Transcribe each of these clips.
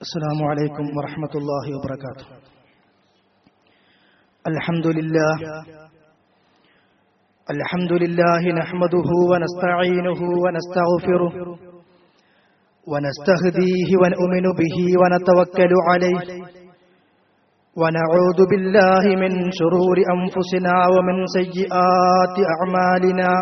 السلام عليكم ورحمة الله وبركاته الحمد لله الحمد لله نحمده ونستعينه ونستغفره ونستهديه ونؤمن به ونتوكل عليه ونعوذ بالله من شرور أنفسنا ومن سيئات أعمالنا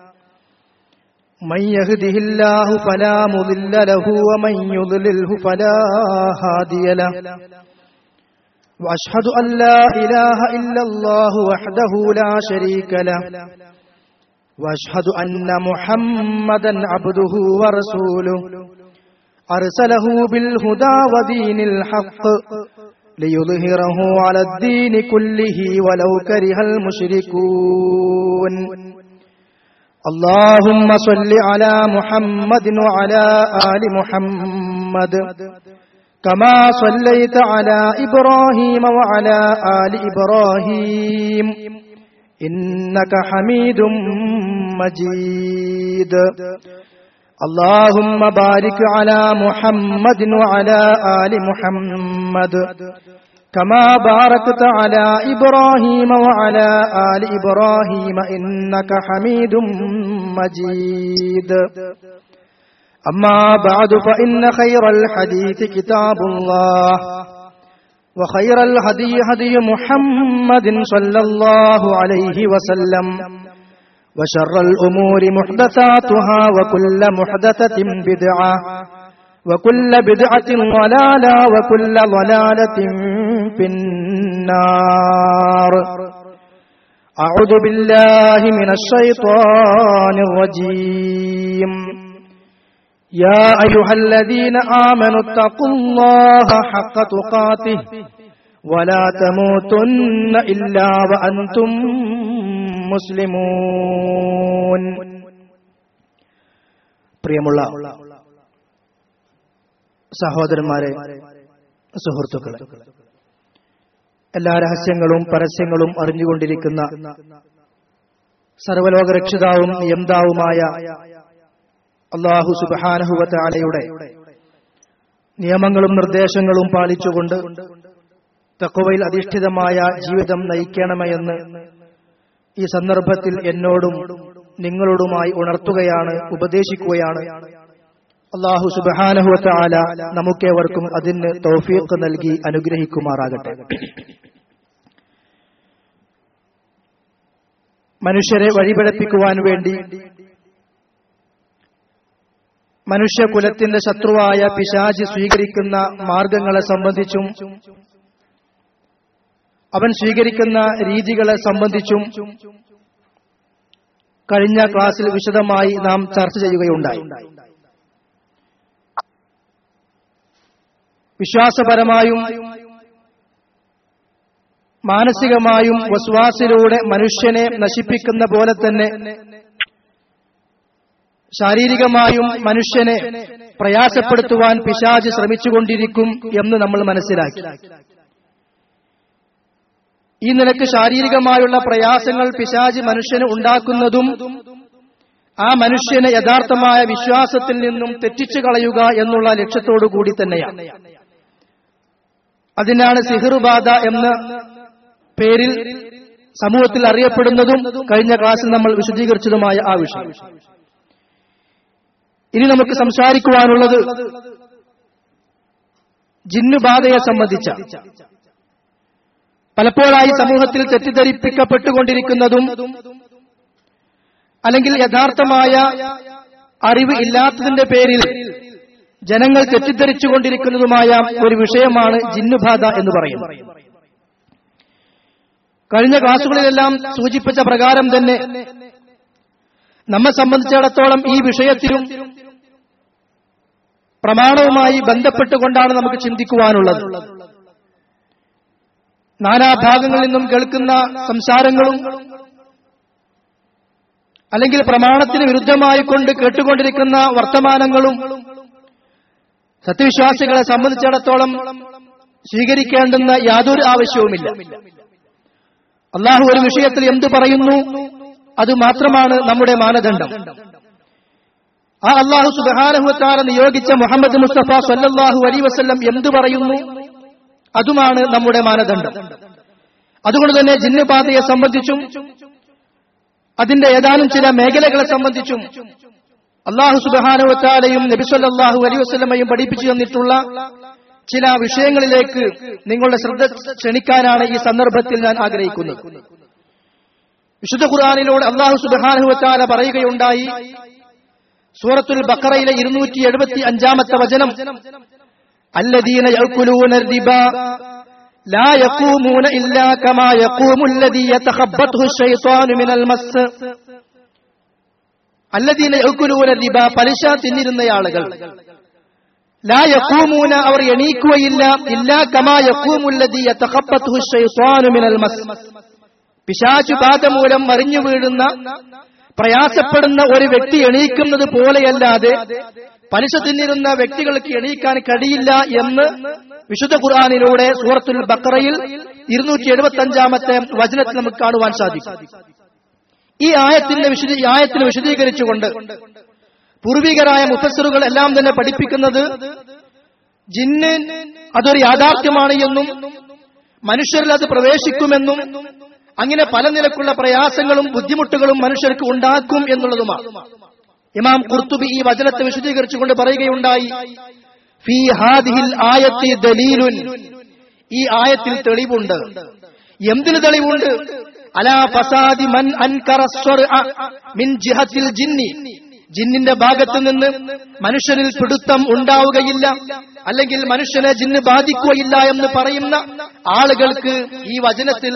من يهده الله فلا مضل له ومن يضلله فلا هادي له وأشهد أن لا إله إلا الله وحده لا شريك له وأشهد أن محمدا عبده ورسوله أرسله بالهدى ودين الحق ليظهره على الدين كله ولو كره المشركون اللهم صل على محمد وعلى آل محمد كما صليت على إبراهيم وعلى آل إبراهيم إنك حميد مجيد اللهم بارك على محمد وعلى آل محمد كما باركت على إبراهيم وعلى آل إبراهيم إنك حميد مجيد أما بعد فإن خير الحديث كتاب الله وخير الهدي هدي محمد صلى الله عليه وسلم وشر الأمور محدثاتها وكل محدثة بدعة وكل بدعة ضلالة وكل ضلالة في النار أعوذ بالله من الشيطان الرجيم يا أيها الذين آمنوا اتقوا الله حق تقاته ولا تموتن إلا وأنتم مسلمون പ്രിയമുള്ള സഹോദരന്മാരെ സുഹൃത്തുക്കളെ എല്ലാ രഹസ്യങ്ങളും പരസ്യങ്ങളും അറിഞ്ഞുകൊണ്ടിരിക്കുന്ന സർവലോകരക്ഷിതാവും നിയന്താവുമായ അള്ളാഹു സുബാനഹുവത്താലയുടെ നിയമങ്ങളും നിർദ്ദേശങ്ങളും പാലിച്ചുകൊണ്ട് തക്കവയിൽ അധിഷ്ഠിതമായ ജീവിതം നയിക്കണമെന്ന് ഈ സന്ദർഭത്തിൽ എന്നോടും നിങ്ങളോടുമായി ഉണർത്തുകയാണ് ഉപദേശിക്കുകയാണ് അള്ളാഹു സുബാനഹുവത്താല നമുക്കേവർക്കും അതിന് തൗഫീഖ് നൽകി അനുഗ്രഹിക്കുമാറാകട്ടെ മനുഷ്യരെ വഴിപഴപ്പിക്കുവാൻ വേണ്ടി മനുഷ്യകുലത്തിന്റെ ശത്രുവായ പിശാജ് സ്വീകരിക്കുന്ന മാർഗങ്ങളെ സംബന്ധിച്ചും അവൻ സ്വീകരിക്കുന്ന രീതികളെ സംബന്ധിച്ചും കഴിഞ്ഞ ക്ലാസ്സിൽ വിശദമായി നാം ചർച്ച ചെയ്യുകയുണ്ടായി വിശ്വാസപരമായും മാനസികമായും വസ്വാസിലൂടെ മനുഷ്യനെ നശിപ്പിക്കുന്ന പോലെ തന്നെ ശാരീരികമായും മനുഷ്യനെ പ്രയാസപ്പെടുത്തുവാൻ പിശാജ് ശ്രമിച്ചുകൊണ്ടിരിക്കും എന്ന് നമ്മൾ മനസ്സിലാക്കി ഈ നിലക്ക് ശാരീരികമായുള്ള പ്രയാസങ്ങൾ പിശാജ് മനുഷ്യന് ഉണ്ടാക്കുന്നതും ആ മനുഷ്യനെ യഥാർത്ഥമായ വിശ്വാസത്തിൽ നിന്നും തെറ്റിച്ചു കളയുക എന്നുള്ള ലക്ഷ്യത്തോടു കൂടി തന്നെയാണ് അതിനാണ് സിഹിറുബാധ എന്ന പേരിൽ സമൂഹത്തിൽ അറിയപ്പെടുന്നതും കഴിഞ്ഞ ക്ലാസ്സിൽ നമ്മൾ വിശദീകരിച്ചതുമായ ആ വിഷയം ഇനി നമുക്ക് സംസാരിക്കുവാനുള്ളത് ജിന്നുബാധയെ സംബന്ധിച്ച പലപ്പോഴായി സമൂഹത്തിൽ തെറ്റിദ്ധരിപ്പിക്കപ്പെട്ടുകൊണ്ടിരിക്കുന്നതും അല്ലെങ്കിൽ യഥാർത്ഥമായ അറിവ് ഇല്ലാത്തതിന്റെ പേരിൽ ജനങ്ങൾ തെറ്റിദ്ധരിച്ചുകൊണ്ടിരിക്കുന്നതുമായ ഒരു വിഷയമാണ് ജിന്നുബാധ എന്ന് പറയുന്നത് കഴിഞ്ഞ ക്ലാസുകളിലെല്ലാം സൂചിപ്പിച്ച പ്രകാരം തന്നെ നമ്മെ സംബന്ധിച്ചിടത്തോളം ഈ വിഷയത്തിലും പ്രമാണവുമായി ബന്ധപ്പെട്ടുകൊണ്ടാണ് നമുക്ക് ചിന്തിക്കുവാനുള്ളത് നാനാഭാഗങ്ങളിൽ നിന്നും കേൾക്കുന്ന സംസാരങ്ങളും അല്ലെങ്കിൽ പ്രമാണത്തിന് വിരുദ്ധമായി കൊണ്ട് കേട്ടുകൊണ്ടിരിക്കുന്ന വർത്തമാനങ്ങളും സത്യവിശ്വാസികളെ സംബന്ധിച്ചിടത്തോളം സ്വീകരിക്കേണ്ടുന്ന യാതൊരു ആവശ്യവുമില്ല അള്ളാഹു ഒരു വിഷയത്തിൽ എന്തു പറയുന്നു അത് മാത്രമാണ് നമ്മുടെ മാനദണ്ഡം ആ അള്ളാഹു സുബാനഹുത്താല നിയോഗിച്ച മുഹമ്മദ് മുസ്തഫ സല്ലല്ലാഹു അലൈ വസല്ലം എന്തു പറയുന്നു അതുമാണ് നമ്മുടെ മാനദണ്ഡം അതുകൊണ്ട് തന്നെ ജിന്നുപാതയെ സംബന്ധിച്ചും അതിന്റെ ഏതാനും ചില മേഖലകളെ സംബന്ധിച്ചും അള്ളാഹു സുബാനുവത്താലയും നബിസ്വല്ലാഹു അലൈ വസ്ലമയും പഠിപ്പിച്ചു തന്നിട്ടുള്ള ചില വിഷയങ്ങളിലേക്ക് നിങ്ങളുടെ ശ്രദ്ധ ക്ഷണിക്കാനാണ് ഈ സന്ദർഭത്തിൽ ഞാൻ ആഗ്രഹിക്കുന്നത് വിശുദ്ധ ഖുർആാനിലൂടെ അള്ളാഹു സുബാനുവത്താല പറയുകയുണ്ടായി സൂറത്തുൽ ബക്കറയിലെ ഇരുന്നൂറ്റി എഴുപത്തി അഞ്ചാമത്തെ വചനം الذين يأكلون الربا لا يقومون إلا كما يقوم الذي يتخبطه الشيطان من المس الذين يأكلون الربا പലിശ തിന്നിരുന്ന ആളുകൾ ലാ യഖൂമൂന അവർ എണീക്കുകയില്ല ഇല്ലാ കമാ യഖൂമുല്ലദി യതഖബ്ബത്തുഹു ശൈത്വാനു മിനൽ മസ് പിശാചു ബാധ മൂലം മറിഞ്ഞു വീഴുന്ന പ്രയാസപ്പെടുന്ന ഒരു വ്യക്തി എണീക്കുന്നത് പോലെയല്ലാതെ പലിശ തിന്നിരുന്ന വ്യക്തികൾക്ക് എണീക്കാൻ കഴിയില്ല എന്ന് വിശുദ്ധ ഖുർആാനിലൂടെ സൂറത്തുൽ ബക്കറയിൽ ഇരുന്നൂറ്റി എഴുപത്തി അഞ്ചാമത്തെ വചനത്തിൽ നമുക്ക് കാണുവാൻ സാധിക്കും ഈ ആയത്തിന്റെ വിശദീ ഈ ആയത്തിന് വിശദീകരിച്ചുകൊണ്ട് പൂർവികരായ മുഫസറുകൾ എല്ലാം തന്നെ പഠിപ്പിക്കുന്നത് ജിന്ന് അതൊരു യാഥാർത്ഥ്യമാണ് എന്നും മനുഷ്യരിൽ അത് പ്രവേശിക്കുമെന്നും അങ്ങനെ പല നിലക്കുള്ള പ്രയാസങ്ങളും ബുദ്ധിമുട്ടുകളും മനുഷ്യർക്ക് ഉണ്ടാക്കും എന്നുള്ളതുമാണ് ഇമാം കുർത്തുബി ഈ വചനത്തെ വിശദീകരിച്ചുകൊണ്ട് പറയുകയുണ്ടായി ഫീ ഹാദിഹിൽ ആയത്തി ദലീലുൻ ഈ ആയത്തിൽ തെളിവുണ്ട് എന്തിന് തെളിവുണ്ട് അലാ ഫസാദി മൻ അൻകറ സ്വർഅ മിൻ ജിഹത്തിൽ ജിന്നി ജിന്നിന്റെ ഭാഗത്ത് നിന്ന് മനുഷ്യനിൽ പിടുത്തം ഉണ്ടാവുകയില്ല അല്ലെങ്കിൽ മനുഷ്യനെ ജിന്ന് ബാധിക്കുകയില്ല എന്ന് പറയുന്ന ആളുകൾക്ക് ഈ വചനത്തിൽ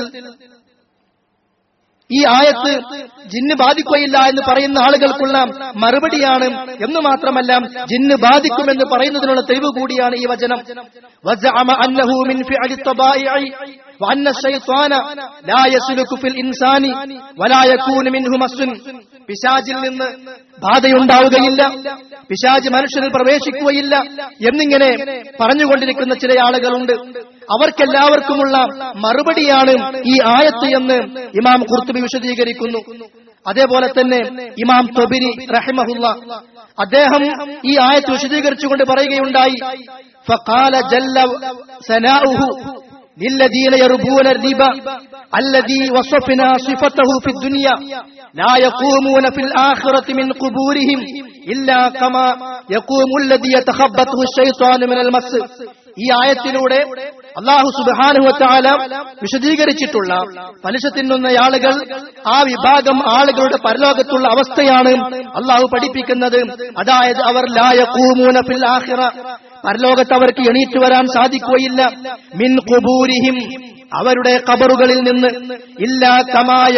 ഈ ആയത്ത് ജിന്ന് ബാധിക്കുകയില്ല എന്ന് പറയുന്ന ആളുകൾക്കുള്ള മറുപടിയാണ് എന്ന് മാത്രമല്ല ജിന്ന് ബാധിക്കുമെന്ന് പറയുന്നതിനുള്ള തെളിവ് കൂടിയാണ് ഈ വചനം وزعم أنه من فعل الطبائع وأن الشيطان لا يسلك في الإنسان ولا يكون منه مس പിശാജിൽ നിന്ന് ബാധയുണ്ടാവുകയില്ല പിശാജ് മനുഷ്യരിൽ പ്രവേശിക്കുകയില്ല എന്നിങ്ങനെ പറഞ്ഞുകൊണ്ടിരിക്കുന്ന ചില ആളുകളുണ്ട് അവർക്കെല്ലാവർക്കുമുള്ള മറുപടിയാണ് ഈ ആയത്ത് എന്ന് ഇമാം കുർത്തുബി വിശദീകരിക്കുന്നു അതേപോലെ തന്നെ ഇമാം തൊബിരി റഹിമഹുല്ല അദ്ദേഹം ഈ ആയത്ത് വിശദീകരിച്ചുകൊണ്ട് പറയുകയുണ്ടായി فقال جل ثناؤه للذين يربون الربا الذي وصفنا صفته في الدنيا لا يقومون في الآخرة من قبورهم إلا كما يقوم الذي يتخبطه الشيطان من المس ഈ ആയത്തിലൂടെ അള്ളാഹു സുബാനുവത്താല വിശദീകരിച്ചിട്ടുള്ള പലിശ തിന്നുന്ന ആളുകൾ ആ വിഭാഗം ആളുകളുടെ പരലോകത്തുള്ള അവസ്ഥയാണ് അള്ളാഹു പഠിപ്പിക്കുന്നത് അതായത് അവർ ലായക്കൂമൂന ഫിൽ ആഖിറ പരലോകത്ത് അവർക്ക് എണീറ്റ് വരാൻ സാധിക്കുകയില്ല മിൻ കുബൂരിഹിം അവരുടെ കബറുകളിൽ നിന്ന് ഇല്ലാ കമായ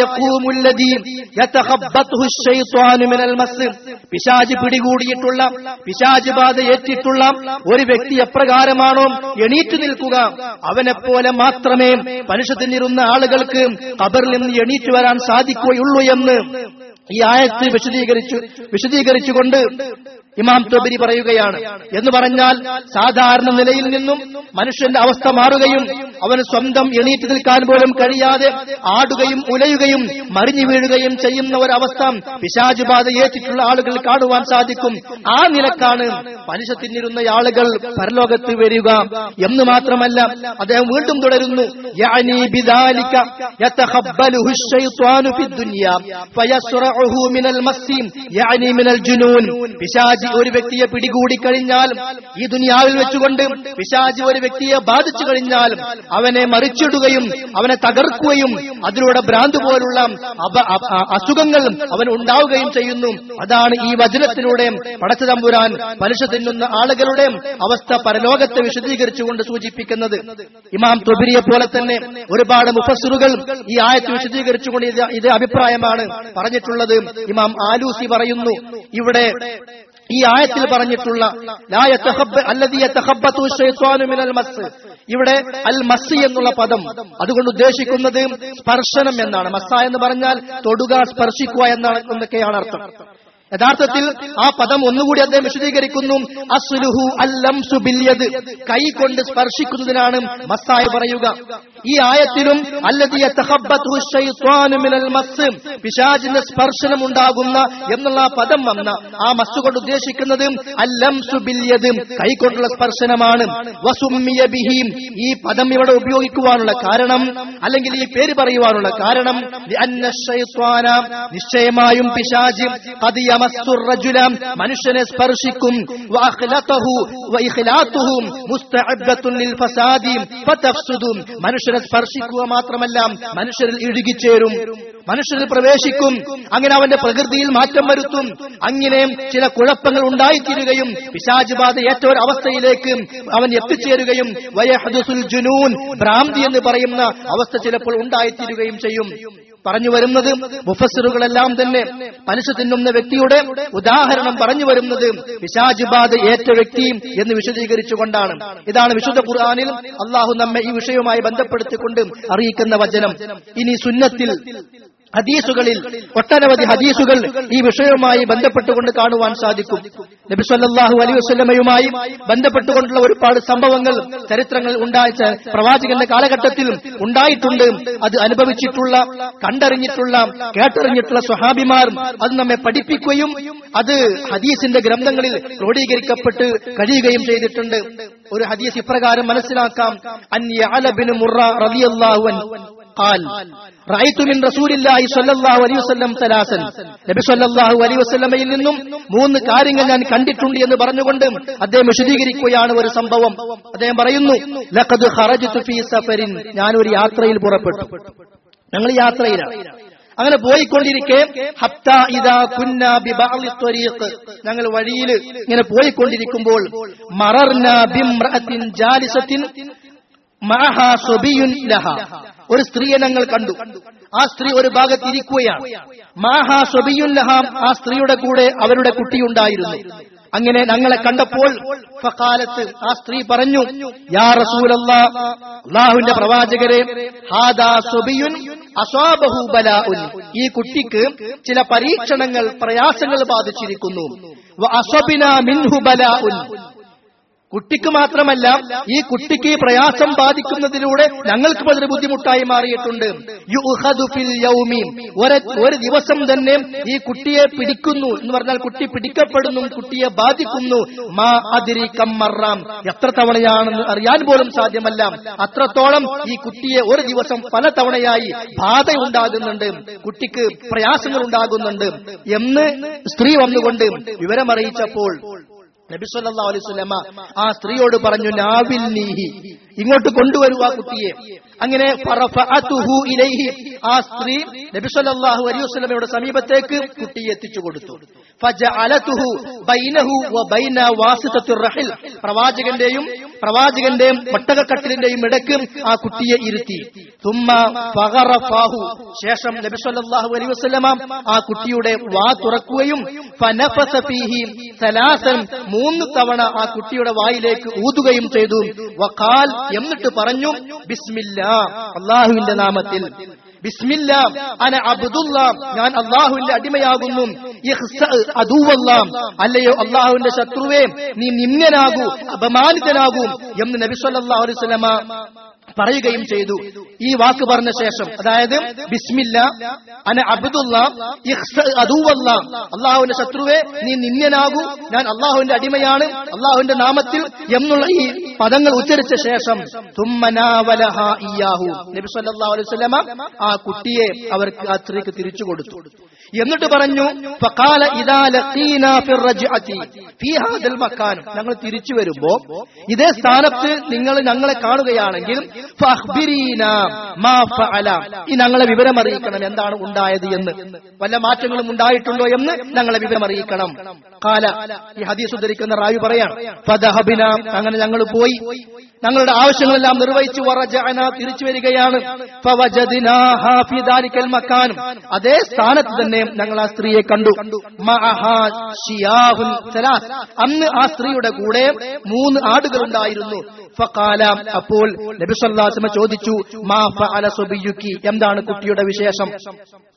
പിശാജ് പിടികൂടിയിട്ടുള്ള പിശാജ് ബാധ ഏറ്റിട്ടുള്ള ഒരു വ്യക്തി എപ്രകാരമാണോ എണീറ്റു നിൽക്കുക അവനെപ്പോലെ മാത്രമേ മനുഷ്യത്തിനിരുന്ന ആളുകൾക്ക് കബറിൽ നിന്ന് എണീറ്റ് വരാൻ സാധിക്കുകയുള്ളൂ എന്ന് ഈ ആയത്ത് വിശദീകരിച്ചു വിശദീകരിച്ചുകൊണ്ട് ഇമാം തൊബരി പറയുകയാണ് എന്ന് പറഞ്ഞാൽ സാധാരണ നിലയിൽ നിന്നും മനുഷ്യന്റെ അവസ്ഥ മാറുകയും അവന് സ്വന്തം എണീറ്റ് നിൽക്കാൻ പോലും കഴിയാതെ ആടുകയും ഉലയുകയും മറിഞ്ഞു വീഴുകയും ചെയ്യുന്ന ഒരവസ്ഥ പിശാചുബാധ ഏറ്റിട്ടുള്ള ആളുകൾ കാണുവാൻ സാധിക്കും ആ നിലക്കാണ് പലിശ തിന്നിരുന്ന ആളുകൾ പരലോകത്ത് വരിക എന്ന് മാത്രമല്ല അദ്ദേഹം വീണ്ടും തുടരുന്നു യഅനി ബിദാലിക യതഖബ്ബലുഹു الشيطان في الدنيا فيسرعه من المس يعني من الجنون പിശാച് ഒരു വ്യക്തിയെ പിടികൂടി കഴിഞ്ഞാൽ ഈ ദുനിയാവിൽ വെച്ചുകൊണ്ട് പിശാജ് ഒരു വ്യക്തിയെ ബാധിച്ചു കഴിഞ്ഞാൽ അവനെ മറിച്ചിടുകയും അവനെ തകർക്കുകയും അതിലൂടെ ഭ്രാന്ത് പോലുള്ള അപ- അ- അ- അസുഖങ്ങൾ അവൻ ഉണ്ടാവുകയും ചെയ്യുന്നു അതാണ് ഈ വചനത്തിലൂടെ പടച്ചു തമ്പുരാൻ പലിശ തിന്നുന്ന ആളുകളുടെ അവസ്ഥ പരലോകത്തെ വിശദീകരിച്ചുകൊണ്ട് സൂചിപ്പിക്കുന്നത് ഇമാം തൊബിരിയെ പോലെ തന്നെ ഒരുപാട് മുഫസുറുകൾ ഈ ആയത്ത് വിശദീകരിച്ചുകൊണ്ട് ഇത് ഇത് അഭിപ്രായമാണ് പറഞ്ഞിട്ടുള്ളത് ഇമാം ആലൂസി പറയുന്നു ഇവിടെ ഈ ആയത്തിൽ പറഞ്ഞിട്ടുള്ള ലാ യതഖബ്ബ- അല്ലദീ യതഖബ്ബതു ശൈത്വാനു മിനൽ മസ് ഇവിടെ അൽ മസ് എന്നുള്ള പദം അതുകൊണ്ട് ഉദ്ദേശിക്കുന്നത് സ്പർശനം എന്നാണ് മസ്സ എന്ന് പറഞ്ഞാൽ തൊടുക സ്പർശിക്കുക എന്നാണ് എന്നൊക്കെയാണ് അർത്ഥം യഥാർത്ഥത്തിൽ ആ പദം ഒന്നുകൂടി അദ്ദേഹം വിശദീകരിക്കുന്നു അസ്ലുഹു അല്ലം സുബില്യത് കൈ കൊണ്ട് സ്പർശിക്കുന്നതിനാണ് മസ്സായ പറയുക ഈ ആയത്തിലും അല്ലതി യതഖബ്ബത്തുഹു ശൈത്വാനു മിനൽ മസ് പിശാചിന്റെ സ്പർശനം ഉണ്ടാകുന്ന എന്നുള്ള ആ പദം വന്ന ആ മസ് കൊണ്ട് ഉദ്ദേശിക്കുന്നത് അല്ലം സുബില്യത് കൈ കൊണ്ടുള്ള സ്പർശനമാണ് വസുമ്മിയ ബിഹീം ഈ പദം ഇവിടെ ഉപയോഗിക്കുവാനുള്ള കാരണം അല്ലെങ്കിൽ ഈ പേര് പറയുവാനുള്ള കാരണം ലിഅന്ന ശൈത്വാന നിശ്ചയമായും പിശാജ് ഖദ് യമസ്സു റജുല മനുഷ്യനെ സ്പർശിക്കും വഅഖ്ലതഹു വഇഖ്ലാതുഹു മുസ്തഅബ്ബത്തുൻ ലിൽ ഫസാദി ഫതഫ്സുദു മനുഷ്യനെ സ്പർശിക്കുക മാത്രമല്ല മനുഷ്യരിൽ ഇഴുകിച്ചേരും മനുഷ്യരിൽ പ്രവേശിക്കും അങ്ങനെ അവന്റെ പ്രകൃതിയിൽ മാറ്റം വരുത്തും അങ്ങനെ ചില കുഴപ്പങ്ങൾ ഉണ്ടായിത്തീരുകയും പിശാജ് ബാധ ഏറ്റ ഒരു അവസ്ഥയിലേക്ക് അവൻ എത്തിച്ചേരുകയും വയഹദുസുൽ ജുനൂൻ ഭ്രാന്തി എന്ന് പറയുന്ന അവസ്ഥ ചിലപ്പോൾ ഉണ്ടായിത്തീരുകയും ചെയ്യും പറഞ്ഞു വരുന്നത് മുഫസ്സിറുകളെല്ലാം തന്നെ പലിശ തിന്നുന്ന വ്യക്തിയുടെ ഉദാഹരണം പറഞ്ഞു വരുന്നത് പിശാജ് ബാധ ഏറ്റ വ്യക്തി എന്ന് വിശദീകരിച്ചുകൊണ്ടാണ് ഇതാണ് വിശുദ്ധ ഖുർആാനിൽ അള്ളാഹു നമ്മെ ഈ വിഷയവുമായി ബന്ധപ്പെടുത്തിക്കൊണ്ട് അറിയിക്കുന്ന വചനം ഇനി സുന്നത്തിൽ ഹദീസുകളിൽ ഒട്ടനവധി ഹദീസുകൾ ഈ വിഷയവുമായി ബന്ധപ്പെട്ടുകൊണ്ട് കാണുവാൻ സാധിക്കും നബി സല്ലല്ലാഹു അലൈഹി വസല്ലമയുമായി ബന്ധപ്പെട്ടുകൊണ്ടുള്ള ഒരുപാട് സംഭവങ്ങൾ ചരിത്രങ്ങൾ ഉണ്ടായ പ്രവാചകന്റെ കാലഘട്ടത്തിൽ ഉണ്ടായിട്ടുണ്ട് അത് അനുഭവിച്ചിട്ടുള്ള കണ്ടറിഞ്ഞിട്ടുള്ള കേട്ടറിഞ്ഞിട്ടുള്ള സ്വഹാബിമാർ അത് നമ്മെ പഠിപ്പിക്കുകയും അത് ഹദീസിന്റെ ഗ്രന്ഥങ്ങളിൽ ക്രോഡീകരിക്കപ്പെട്ട് കഴിയുകയും ചെയ്തിട്ടുണ്ട് ഒരു ഹദീസ് ഇപ്രകാരം മനസ്സിലാക്കാം അൻ മുറ റളിയല്ലാഹു അൻഹു قال رأيت من رسول الله صلى الله عليه وسلم ثلاثا നബി സല്ലല്ലാഹു അലൈഹി വസല്ലമയിൽ നിന്നും മൂന്ന് കാര്യങ്ങൾ ഞാൻ കണ്ടിട്ടുണ്ട് എന്ന് പറഞ്ഞുകൊണ്ട് അദ്ദേഹം വിശദീകരിക്കുകയാണ് ഒരു സംഭവം അദ്ദേഹം പറയുന്നു ലഖദ് ഖറജ്തു ഫീ സഫരിൻ ഞാൻ ഒരു യാത്രയിൽ പുറപ്പെട്ടു ഞങ്ങൾ യാത്രയിലാണ് അങ്ങനെ പോയിക്കൊണ്ടിരിക്കെ ഹത്ത ഇതാ കുന്ന ബിബഅളി ത്വരീഖ് ഞങ്ങൾ വഴിയിൽ ഇങ്ങനെ പോയിക്കൊണ്ടിരിക്കുമ്പോൾ മറർന ബിംറഅത്തിൻ ജാലിസത്തിൻ മഅഹ സുബിയുൻ ലഹ ഒരു സ്ത്രീയെ ഞങ്ങൾ കണ്ടു ആ സ്ത്രീ ഒരു ഭാഗത്ത് ഇരിക്കുകയാണ് മാഹ സുബിയുൻ ലഹ ആ സ്ത്രീയുടെ കൂടെ അവരുടെ കുട്ടിയുണ്ടായിരുന്നു അങ്ങനെ ഞങ്ങളെ കണ്ടപ്പോൾ ഫഖാലത്ത് ആ സ്ത്രീ പറഞ്ഞു യാ റസൂലല്ലാ അള്ളാഹുവിന്റെ പ്രവാചകരെ ഹാദാ സുബിയുൻ അസ്വാബഹു ബലാഉൻ ഈ കുട്ടിക്ക് ചില പരീക്ഷണങ്ങൾ പ്രയാസങ്ങൾ ബാധിച്ചിരിക്കുന്നു വ അസ്വബിന മിൻഹു ബലാഉൻ കുട്ടിക്ക് മാത്രമല്ല ഈ കുട്ടിക്ക് ഈ പ്രയാസം ബാധിക്കുന്നതിലൂടെ ഞങ്ങൾക്ക് അതൊരു ബുദ്ധിമുട്ടായി മാറിയിട്ടുണ്ട് യുഹദു ഫിൽ യൗമി ഒരു ഒരു ദിവസം തന്നെ ഈ കുട്ടിയെ പിടിക്കുന്നു എന്ന് പറഞ്ഞാൽ കുട്ടി പിടിക്കപ്പെടുന്നു കുട്ടിയെ ബാധിക്കുന്നു മാ അതിരി കമ്മറാം എത്ര തവണയാണെന്ന് അറിയാൻ പോലും സാധ്യമല്ല അത്രത്തോളം ഈ കുട്ടിയെ ഒരു ദിവസം പല തവണയായി ബാധ ഉണ്ടാകുന്നുണ്ട് കുട്ടിക്ക് പ്രയാസങ്ങൾ ഉണ്ടാകുന്നുണ്ട് എന്ന് സ്ത്രീ വന്നുകൊണ്ട് വിവരമറിയിച്ചപ്പോൾ നബി സല്ലല്ലാഹു അലൈഹി വസല്ലമ ആ സ്ത്രീയോട് പറഞ്ഞു നാവിൽ നീഹി ഇങ്ങോട്ട് കൊണ്ടുവരൂ ആ കുട്ടിയെ അങ്ങനെ ഫറഫഅതുഹു ഇലൈഹി ആ സ്ത്രീ നബി സല്ലല്ലാഹു അലൈഹി വസല്ലമയുടെ സമീപത്തേക്ക് കുട്ടിയെ എത്തിച്ചു കൊടുത്തു ഫജഅലതുഹു ബൈനഹു വ ബൈന വാസിതത്തുർ റഹിൽ പ്രവാചകന്റെയും പ്രവാചകന്റെയും ഒട്ടകക്കട്ടിലിന്റെയും ഇടയ്ക്ക് ആ കുട്ടിയെ ഇരുത്തി തുമ്മ ഫഗറഫാഹു ശേഷം നബി സല്ലല്ലാഹു അലൈഹി വസല്ലമ ആ കുട്ടിയുടെ വാ തുറക്കുകയും ഫനഫസ ഫീഹി സലാസൻ മൂന്ന് തവണ ആ കുട്ടിയുടെ വായിലേക്ക് ഊതുകയും ചെയ്തു വഖാൽ എന്നിട്ട് പറഞ്ഞു ബിസ്മില്ലാ അള്ളാഹുവിന്റെ നാമത്തിൽ ബിസ്മില്ല അന അബ്ദുല്ല ഞാൻ അള്ളാഹുവിന്റെ അടിമയാകുന്നു ഇഖ്സ അദുവല്ല അല്ലയോ അള്ളാഹുവിന്റെ ശത്രുവേ നീ നിന്ദനാകൂ അപമാനിതനാകൂ എന്ന് നബി സല്ലല്ലാഹു അലൈഹി വസല്ലമ പറയുകയും ചെയ്തു ഈ വാക്ക് പറഞ്ഞ ശേഷം അതായത് ബിസ്മില്ല അന അബ്ദുല്ല ഇഖ്സ അദുവല്ല അള്ളാഹുവിന്റെ ശത്രുവേ നീ നിന്ദനാകൂ ഞാൻ അള്ളാഹുവിന്റെ അടിമയാണ് അള്ളാഹുവിന്റെ നാമത്തിൽ എന്നുള്ള ഈ പദങ്ങൾ ഉച്ചരിച്ച ശേഷം തുമ്മനാവലഹ ഇയാഹു നബി സല്ലല്ലാഹു അലൈഹി വസല്ലമ ആ കുട്ടിയെ അവർക്ക് ആ സ്ത്രീക്ക് തിരിച്ചു കൊടുത്തു എന്നിട്ട് പറഞ്ഞു ഫഖാല ഇദാ ലഖീനാ ഫിർ റജ്അതി ഫീ ഹാദൽ മക്കാൻ ഞങ്ങൾ തിരിച്ചു വരുമ്പോ ഇതേ സ്ഥാനത്ത് നിങ്ങൾ ഞങ്ങളെ കാണുകയാണെങ്കിൽ ഫഅഖ്ബിരീനാ മാ ഫഅല ഈ ഞങ്ങളെ വിവരം അറിയിക്കണം എന്താണ് ഉണ്ടായത് എന്ന് വല്ല മാറ്റങ്ങളും ഉണ്ടായിട്ടുണ്ടോ എന്ന് ഞങ്ങളെ വിവരം അറിയിക്കണം കാല ഈ ഹദീസ് ഉദ്ധരിക്കുന്ന റാവി പറയാം ഫദഹബിന അങ്ങനെ ഞങ്ങൾ പോയി ഞങ്ങളുടെ ആവശ്യങ്ങളെല്ലാം നിർവഹിച്ചു വറജഅന തിരിച്ചു വരികയാണ് ഫവജദ്നാഹാ ഫീ ദാലിക്കൽ മക്കാനും അതേ സ്ഥാനത്ത് തന്നെ ഞങ്ങൾ ആ സ്ത്രീയെ കണ്ടു മഅഹാ ശിയാഹുൻ സലാസ് അന്ന് ആ സ്ത്രീയുടെ കൂടെ മൂന്ന് ആടുകൾ ഉണ്ടായിരുന്നു ഫഖാല അപ്പോൾ നബി സല്ലല്ലാഹു അലൈഹി വസല്ലം ചോദിച്ചു മാ ഫഅല സുബിയുക്കി എന്താണ് കുട്ടിയുടെ വിശേഷം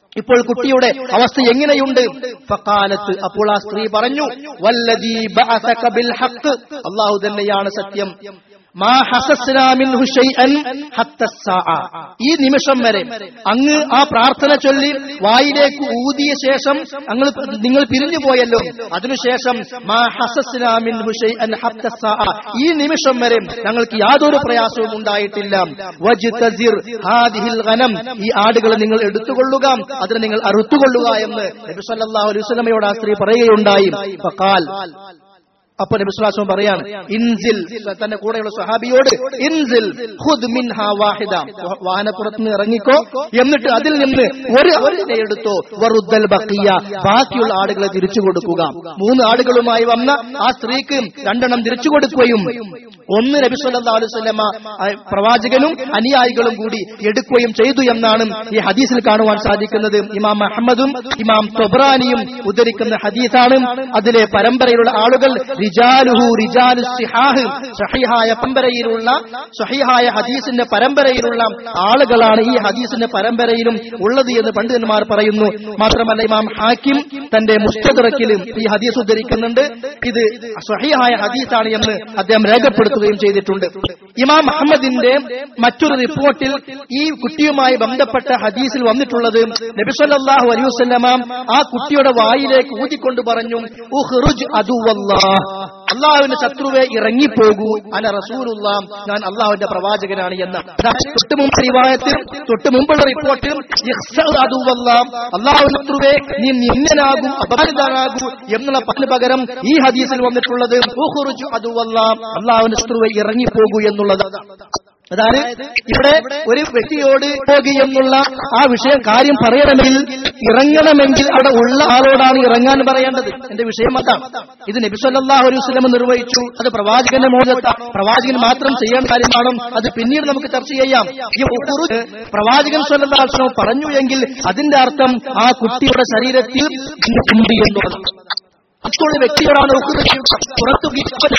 ഇപ്പോൾ കുട്ടിയുടെ അവസ്ഥ എങ്ങനെയുണ്ട് ഫക്കാലത്ത് അപ്പോൾ ആ സ്ത്രീ പറഞ്ഞു വല്ലദീ ബഅസക ബിൽ ഹഖ് അല്ലാഹു തന്നെയാണ് സത്യം മാ ഹസസ്നാ മിൻഹു ശൈഅൻ ഹത്ത സ്സാഅ. ഈ നിമിഷം വരെ അങ്ങ് ആ പ്രാർത്ഥന ചൊല്ലി വായിലേക്ക് ഊതിയ ശേഷം അങ്ങ് നിങ്ങൾ പിരിഞ്ഞു പോയല്ലോ അതിനുശേഷം മാ ഹസസ്നാ മിൻഹു ശൈഅൻ ഹത്ത സ്സാഅ. ഈ നിമിഷം വരെ ഞങ്ങൾക്ക് യാതൊരു പ്രയാസവും ഉണ്ടായിട്ടില്ല വജ്തസിർ ഹാദിഹിൽ ഗനം ഈ ആടുകൾ നിങ്ങൾ എടുത്തുകൊള്ളുക അതിനെ നിങ്ങൾ അറുത്തുകൊള്ളുക എന്ന് നബി സല്ലല്ലാഹു അലൈഹി വസല്ലമയോട് ആ സ്ത്രീ പറയുകയുണ്ടായി ഫഖാൽ അപ്പൊ നബിസ്വലാസം പറയാണ് ഇൻസിൽ തന്റെ കൂടെയുള്ള സ്വഹാബിയോട് ഇൻസിൽ ഖുദ് മിൻഹാ വാഹിദ വാഹനപ്പുറത്ത് നിന്ന് ഇറങ്ങിക്കോ എന്നിട്ട് അതിൽ നിന്ന് ഒരു ആടിനെ എടുത്തോ വറുദ്ദൽ ബക്കിയ ബാക്കിയുള്ള ആടുകളെ തിരിച്ചു കൊടുക്കുക മൂന്ന് ആടുകളുമായി വന്ന ആ സ്ത്രീക്ക് രണ്ടെണ്ണം തിരിച്ചു കൊടുക്കുകയും ഒന്ന് നബി സല്ലല്ലാഹു അലൈഹി വസല്ലമ ആ, പ്രവാചകനും അനുയായികളും കൂടി എടുക്കുകയും ചെയ്തു എന്നാണ് ഈ ഹദീസിൽ കാണുവാൻ സാധിക്കുന്നത് ഇമാം അഹമ്മദും ഇമാം തൊബ്രാനിയും ഉദ്ധരിക്കുന്ന ഹദീസാണ് അതിലെ പരമ്പരയിലുള്ള ആളുകൾ റിജാലുഹു റിജാലു സിഹാഹ് സഹിഹായ പരമ്പരയിലുള്ള സഹിഹായ ഹദീസിന്റെ പരമ്പരയിലുള്ള ആളുകളാണ് ഈ ഹദീസിന്റെ പരമ്പരയിലും ഉള്ളത് എന്ന് പണ്ഡിതന്മാർ പറയുന്നു മാത്രമല്ല ഇമാം ഹാക്കിം തന്റെ മുസ്തദറക്കിലും ഈ ഹദീസ് ഉദ്ധരിക്കുന്നുണ്ട് ഇത് സഹിഹായ ഹദീസാണ് എന്ന് അദ്ദേഹം രേഖപ്പെടുത്തുകയും ചെയ്തിട്ടുണ്ട് ഇമാം അഹമ്മദിന്റെ മറ്റൊരു റിപ്പോർട്ടിൽ ഈ കുട്ടിയുമായി ബന്ധപ്പെട്ട ഹദീസിൽ വന്നിട്ടുള്ളത് നബിസല്ലാഹു അലൈഹി വസല്ലമ ആ കുട്ടിയുടെ വായിലേക്ക് ഊതിക്കൊണ്ട് പറഞ്ഞു ഉഹ്റുജ് അദുവല്ലാഹ് അള്ളാഹുവിന്റെ ശത്രുവെ ഇറങ്ങിപ്പോകൂ അന റസൂലുള്ള ഞാൻ അള്ളാഹുവിന്റെ പ്രവാചകനാണ് എന്ന് തൊട്ട് മുമ്പ് റിവായത്തിൽ തൊട്ട് മുമ്പുള്ള റിപ്പോർട്ടിൽ അള്ളാഹു ശത്രുവെ നീ നിന്നനാകും അപമാനിതനാകൂ എന്നുള്ള പതിന് പകരം ഈ ഹദീസിൽ വന്നിട്ടുള്ളത് ഉഹ്റുജ് അദുവല്ലാഹ് അള്ളാഹുവിന്റെ ശത്രുവെ ഇറങ്ങിപ്പോകൂ എന്നുള്ളത് അതായത് ഇവിടെ ഒരു വ്യക്തിയോട് പോകുക എന്നുള്ള ആ വിഷയം കാര്യം പറയണമെങ്കിൽ ഇറങ്ങണമെങ്കിൽ അവിടെ ഉള്ള ആളോടാണ് ഇറങ്ങാൻ പറയേണ്ടത് എന്റെ വിഷയം അതാണ് ഇത് നബിസല്ലാഹു അലൈഹി വസല്ലം നിർവഹിച്ചു അത് പ്രവാചകന്റെ മോചത്ത പ്രവാചകൻ മാത്രം ചെയ്യേണ്ട കാര്യമാണ് അത് പിന്നീട് നമുക്ക് ചർച്ച ചെയ്യാം ഈ ഉഖുറു പ്രവാചകൻ സല്ലല്ലാഹു അലൈഹി വസല്ലം പറഞ്ഞു എങ്കിൽ അതിന്റെ അർത്ഥം ആ കുട്ടിയുടെ ശരീരത്തിൽ ഉണ്ട് എന്നുള്ളത് അപ്പോൾ വ്യക്തിയോടാണ് ഉഹുർജി പുറത്തു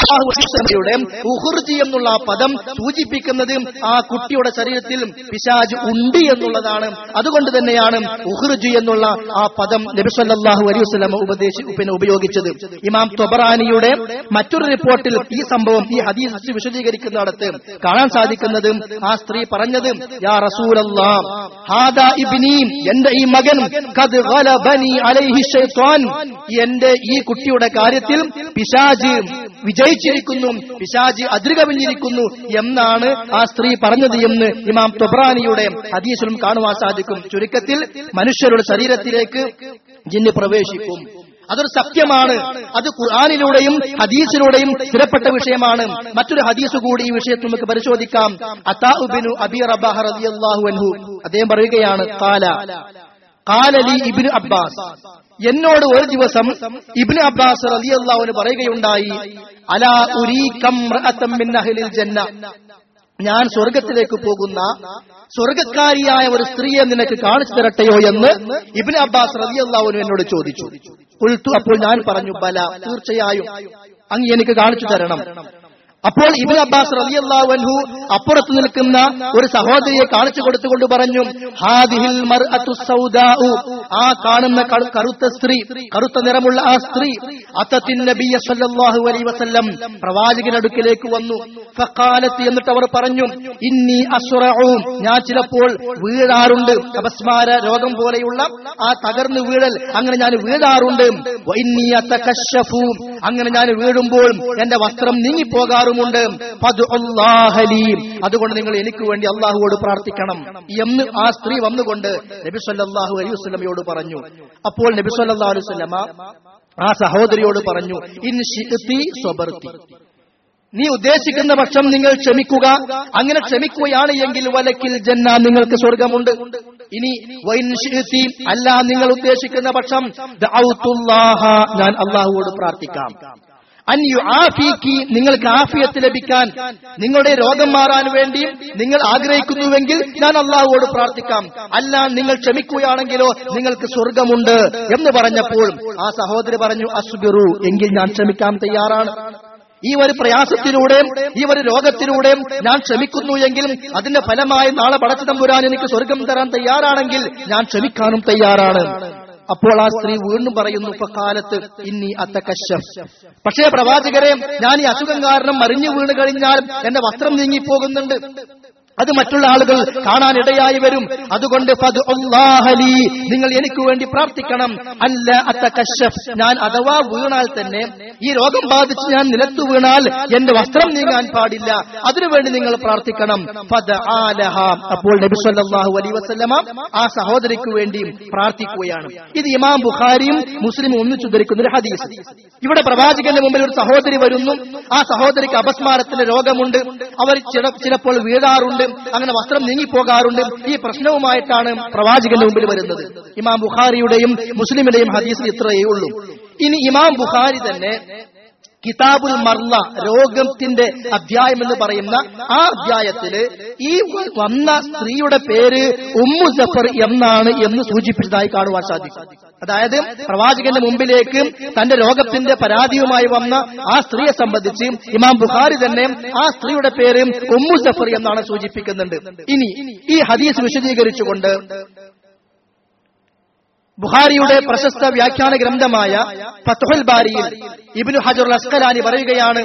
യുടെ ഉഹുർജി എന്നുള്ള ആ പദം സൂചിപ്പിക്കുന്നത് ആ കുട്ടിയുടെ ശരീരത്തിൽ പിശാജ് ഉണ്ട് എന്നുള്ളതാണ് അതുകൊണ്ട് തന്നെയാണ് ഉഹുർജി എന്നുള്ള ആ പദം നബിസല്ലാഹു അലൈഹി വസല്ലം ഉപദേശി പിന്നെ ഉപയോഗിച്ചത് ഇമാം തൊബറാനിയുടെ മറ്റൊരു റിപ്പോർട്ടിൽ ഈ സംഭവം ഈ ഹദീസ് വിശദീകരിക്കുന്നിടത്ത് കാണാൻ സാധിക്കുന്നത് ആ സ്ത്രീ പറഞ്ഞത് യാ റസൂലല്ലാ ഹാദാ ഇബ്നി എന്റെ ഈ മകൻ ഖദ് ഗലബനി അലൈഹി ശൈത്വാൻ എന്റെ ഈ കുട്ടിയുടെ കാര്യത്തിൽ പിശാജ് വിജയിച്ചിരിക്കുന്നു പിശാജ് അതിരുകവിഞ്ഞിരിക്കുന്നു എന്നാണ് ആ സ്ത്രീ പറഞ്ഞത് എന്ന് ഇമാം തൊബ്രാനിയുടെ ഹദീസിലും കാണുവാൻ സാധിക്കും ചുരുക്കത്തിൽ മനുഷ്യരുടെ ശരീരത്തിലേക്ക് ജിന്ന് പ്രവേശിക്കും അതൊരു സത്യമാണ് അത് ഖുർആാനിലൂടെയും ഹദീസിലൂടെയും സ്ഥിരപ്പെട്ട വിഷയമാണ് മറ്റൊരു ഹദീസ് കൂടി ഈ വിഷയത്തിൽ നമുക്ക് പരിശോധിക്കാം അതാഉബിനു അബി റബാഹ റളിയല്ലാഹു അൻഹു അദ്ദേഹം പറയുകയാണ് കാല കാലലി ഇബ്നു അബ്ബാസ് എന്നോട് ഒരു ദിവസം ഇബ്നു അബ്ബാസ് റളിയല്ലാഹുവിന് പറയുകയുണ്ടായി അലാ ഉരീകം റഅതം മിൻ അഹ്ലിൽ ജന്ന ഞാൻ സ്വർഗത്തിലേക്ക് പോകുന്ന സ്വർഗക്കാരിയായ ഒരു സ്ത്രീയെ നിനക്ക് കാണിച്ചു തരട്ടെയോ എന്ന് ഇബ്നു അബ്ബാസ് റളിയല്ലാഹുവിന് എന്നോട് ചോദിച്ചു ഉൾത്തു അപ്പോൾ ഞാൻ പറഞ്ഞു ബല തീർച്ചയായും അങ്ങ് എനിക്ക് കാണിച്ചു തരണം അപ്പോൾ ഇബിൻ അബ്ബാസ് റളിയല്ലാഹു അൻഹു അപ്പുറത്ത് നിൽക്കുന്ന ഒരു സഹോദരിയെ കാണിച്ചു കൊടുത്തുകൊണ്ട് പറഞ്ഞു ഹാദിഹിൽ മർഅത്തു സൗദാഉ ആ കാണുന്ന കറു- കറുത്ത സ്ത്രീ കറുത്ത നിറമുള്ള ആ സ്ത്രീ അത്തത്തിൻ നബിയ സല്ലല്ലാഹു അലൈഹി വസല്ലം പ്രവാചകന്റെ അടുക്കിലേക്ക് വന്നു ഫഖാലത്ത് എന്നിട്ട് അവർ പറഞ്ഞു ഇന്നി അസ്റഉ ഞാൻ ചിലപ്പോൾ വീഴാറുണ്ട് അപസ്മാര രോഗം പോലെയുള്ള ആ തകർന്നു വീഴൽ അങ്ങനെ ഞാൻ വീഴാറുണ്ട് വ ഇന്നി അതകശഫു അങ്ങനെ ഞാൻ വീഴുമ്പോൾ എന്റെ വസ്ത്രം നീങ്ങിപ്പോകാറുമുണ്ട് ഫദ്ഉല്ലാഹ ലീ. അതുകൊണ്ട് നിങ്ങൾ എനിക്ക് വേണ്ടി അള്ളാഹുവോട് പ്രാർത്ഥിക്കണം എന്ന് ആ സ്ത്രീ വന്നുകൊണ്ട് നബി സല്ലല്ലാഹു അലൈഹി വസല്ലമയോട് പറഞ്ഞു അപ്പോൾ നബി സല്ലല്ലാഹു അലൈഹി വസല്ലമ ആ സഹോദരിയോട് പറഞ്ഞു ഇൻ ശിഅ്തി സ്വബർത്തി നീ ഉദ്ദേശിക്കുന്ന പക്ഷം നിങ്ങൾ ക്ഷമിക്കുക അങ്ങനെ ക്ഷമിക്കുകയാണ് എങ്കിൽ വലക്കിൽ ജന്ന നിങ്ങൾക്ക് സ്വർഗമുണ്ട് ഇനി വൈൻ ശിഅ്തി അല്ല നിങ്ങൾ ഉദ്ദേശിക്കുന്ന പക്ഷം ദഅൗതുല്ലാഹ ഞാൻ അള്ളാഹുവോട് പ്രാർത്ഥിക്കാം അൻ യുആഫീക്കി നിങ്ങൾക്ക് ആഫിയത്ത് ലഭിക്കാൻ നിങ്ങളുടെ രോഗം മാറാൻ വേണ്ടി നിങ്ങൾ ആഗ്രഹിക്കുന്നുവെങ്കിൽ ഞാൻ അള്ളാഹുവോട് പ്രാർത്ഥിക്കാം അല്ല നിങ്ങൾ ക്ഷമിക്കുകയാണെങ്കിലോ നിങ്ങൾക്ക് സ്വർഗമുണ്ട് എന്ന് പറഞ്ഞപ്പോൾ ആ സഹോദരി പറഞ്ഞു അസ്ബിറു എങ്കിൽ ഞാൻ ക്ഷമിക്കാൻ തയ്യാറാണ് ഈ ഒരു പ്രയാസത്തിലൂടെയും ഈ ഒരു രോഗത്തിലൂടെയും ഞാൻ ക്ഷമിക്കുന്നു എങ്കിലും അതിന്റെ ഫലമായി നാളെ പടച്ചു തമ്പുരാൻ എനിക്ക് സ്വർഗം തരാൻ തയ്യാറാണെങ്കിൽ ഞാൻ ക്ഷമിക്കാനും തയ്യാറാണ് അപ്പോൾ ആ സ്ത്രീ വീണ്ടും പറയുന്നു ഇപ്പൊ കാലത്ത് ഇന്നി അത്തക്കശം പക്ഷേ പ്രവാചകരെ ഞാൻ ഈ അസുഖം കാരണം മറിഞ്ഞു വീണ് കഴിഞ്ഞാൽ എന്റെ വസ്ത്രം നീങ്ങിപ്പോകുന്നുണ്ട് അത് മറ്റുള്ള ആളുകൾ കാണാൻ ഇടയായി വരും അതുകൊണ്ട് ഫദ് അല്ലാഹലി, നിങ്ങൾ എനിക്ക് വേണ്ടി പ്രാർത്ഥിക്കണം അല്ല അത്തക്കശഫ് ഞാൻ അഥവാ വീണാൽ തന്നെ ഈ രോഗം ബാധിച്ച് ഞാൻ നിലത്തു വീണാൽ എന്റെ വസ്ത്രം നീങ്ങാൻ പാടില്ല അതിനുവേണ്ടി നിങ്ങൾ പ്രാർത്ഥിക്കണം ഫദ ആലഹ. അപ്പോൾ നബി സല്ലല്ലാഹു അലൈഹി വസല്ലമ ആ സഹോദരിക്ക് വേണ്ടി പ്രാർത്ഥിക്കുകയാണ് ഇത് ഇമാം ബുഖാരിയും മുസ്ലിമും ഒന്നിച്ചു ധരിക്കുന്ന ഒരു ഹദീസ് ഇവിടെ പ്രവാചകന്റെ മുമ്പിൽ ഒരു സഹോദരി വരുന്നു ആ സഹോദരിക്ക് അപസ്മാരത്തിന്റെ രോഗമുണ്ട് അവർ ചില- ചിലപ്പോൾ വീഴാറുണ്ട് അങ്ങനെ വസ്ത്രം നീങ്ങിപ്പോകാറുണ്ട് ഈ പ്രശ്നവുമായിട്ടാണ് പ്രവാചകന്റെ മുമ്പിൽ വരുന്നത് ഇമാം ബുഖാരിയുടെയും മുസ്ലിമിന്റെയും ഹദീസിൽ ഇത്രയേ ഉള്ളൂ ഇനി ഇമാം ബുഖാരി തന്നെ കിതാബുൽ മർല രോഗത്തിന്റെ അധ്യായം എന്ന് പറയുന്ന ആ അധ്യായത്തില് ഈ വന്ന സ്ത്രീയുടെ പേര് ഉമ്മു ജഫർ എന്നാണ് എന്ന് സൂചിപ്പിച്ചതായി കാണുവാൻ സാധിക്കും അതായത് പ്രവാചകന്റെ മുമ്പിലേക്ക് തന്റെ രോഗത്തിന്റെ പരാതിയുമായി വന്ന ആ സ്ത്രീയെ സംബന്ധിച്ച് ഇമാം ബുഖാരി തന്നെ ആ സ്ത്രീയുടെ പേര് ഉമ്മു ജഫർ എന്നാണ് സൂചിപ്പിക്കുന്നുണ്ട് ഇനി ഈ ഹദീസ് വിശദീകരിച്ചുകൊണ്ട് ബുഹാരിയുടെ പ്രശസ്ത വ്യാഖ്യാന ഗ്രന്ഥമായ ഫത്തുഹുൽ ബാരിയിൽ ഇബ്നു ഹജർ അസ്കലാനി പറയുകയാണ്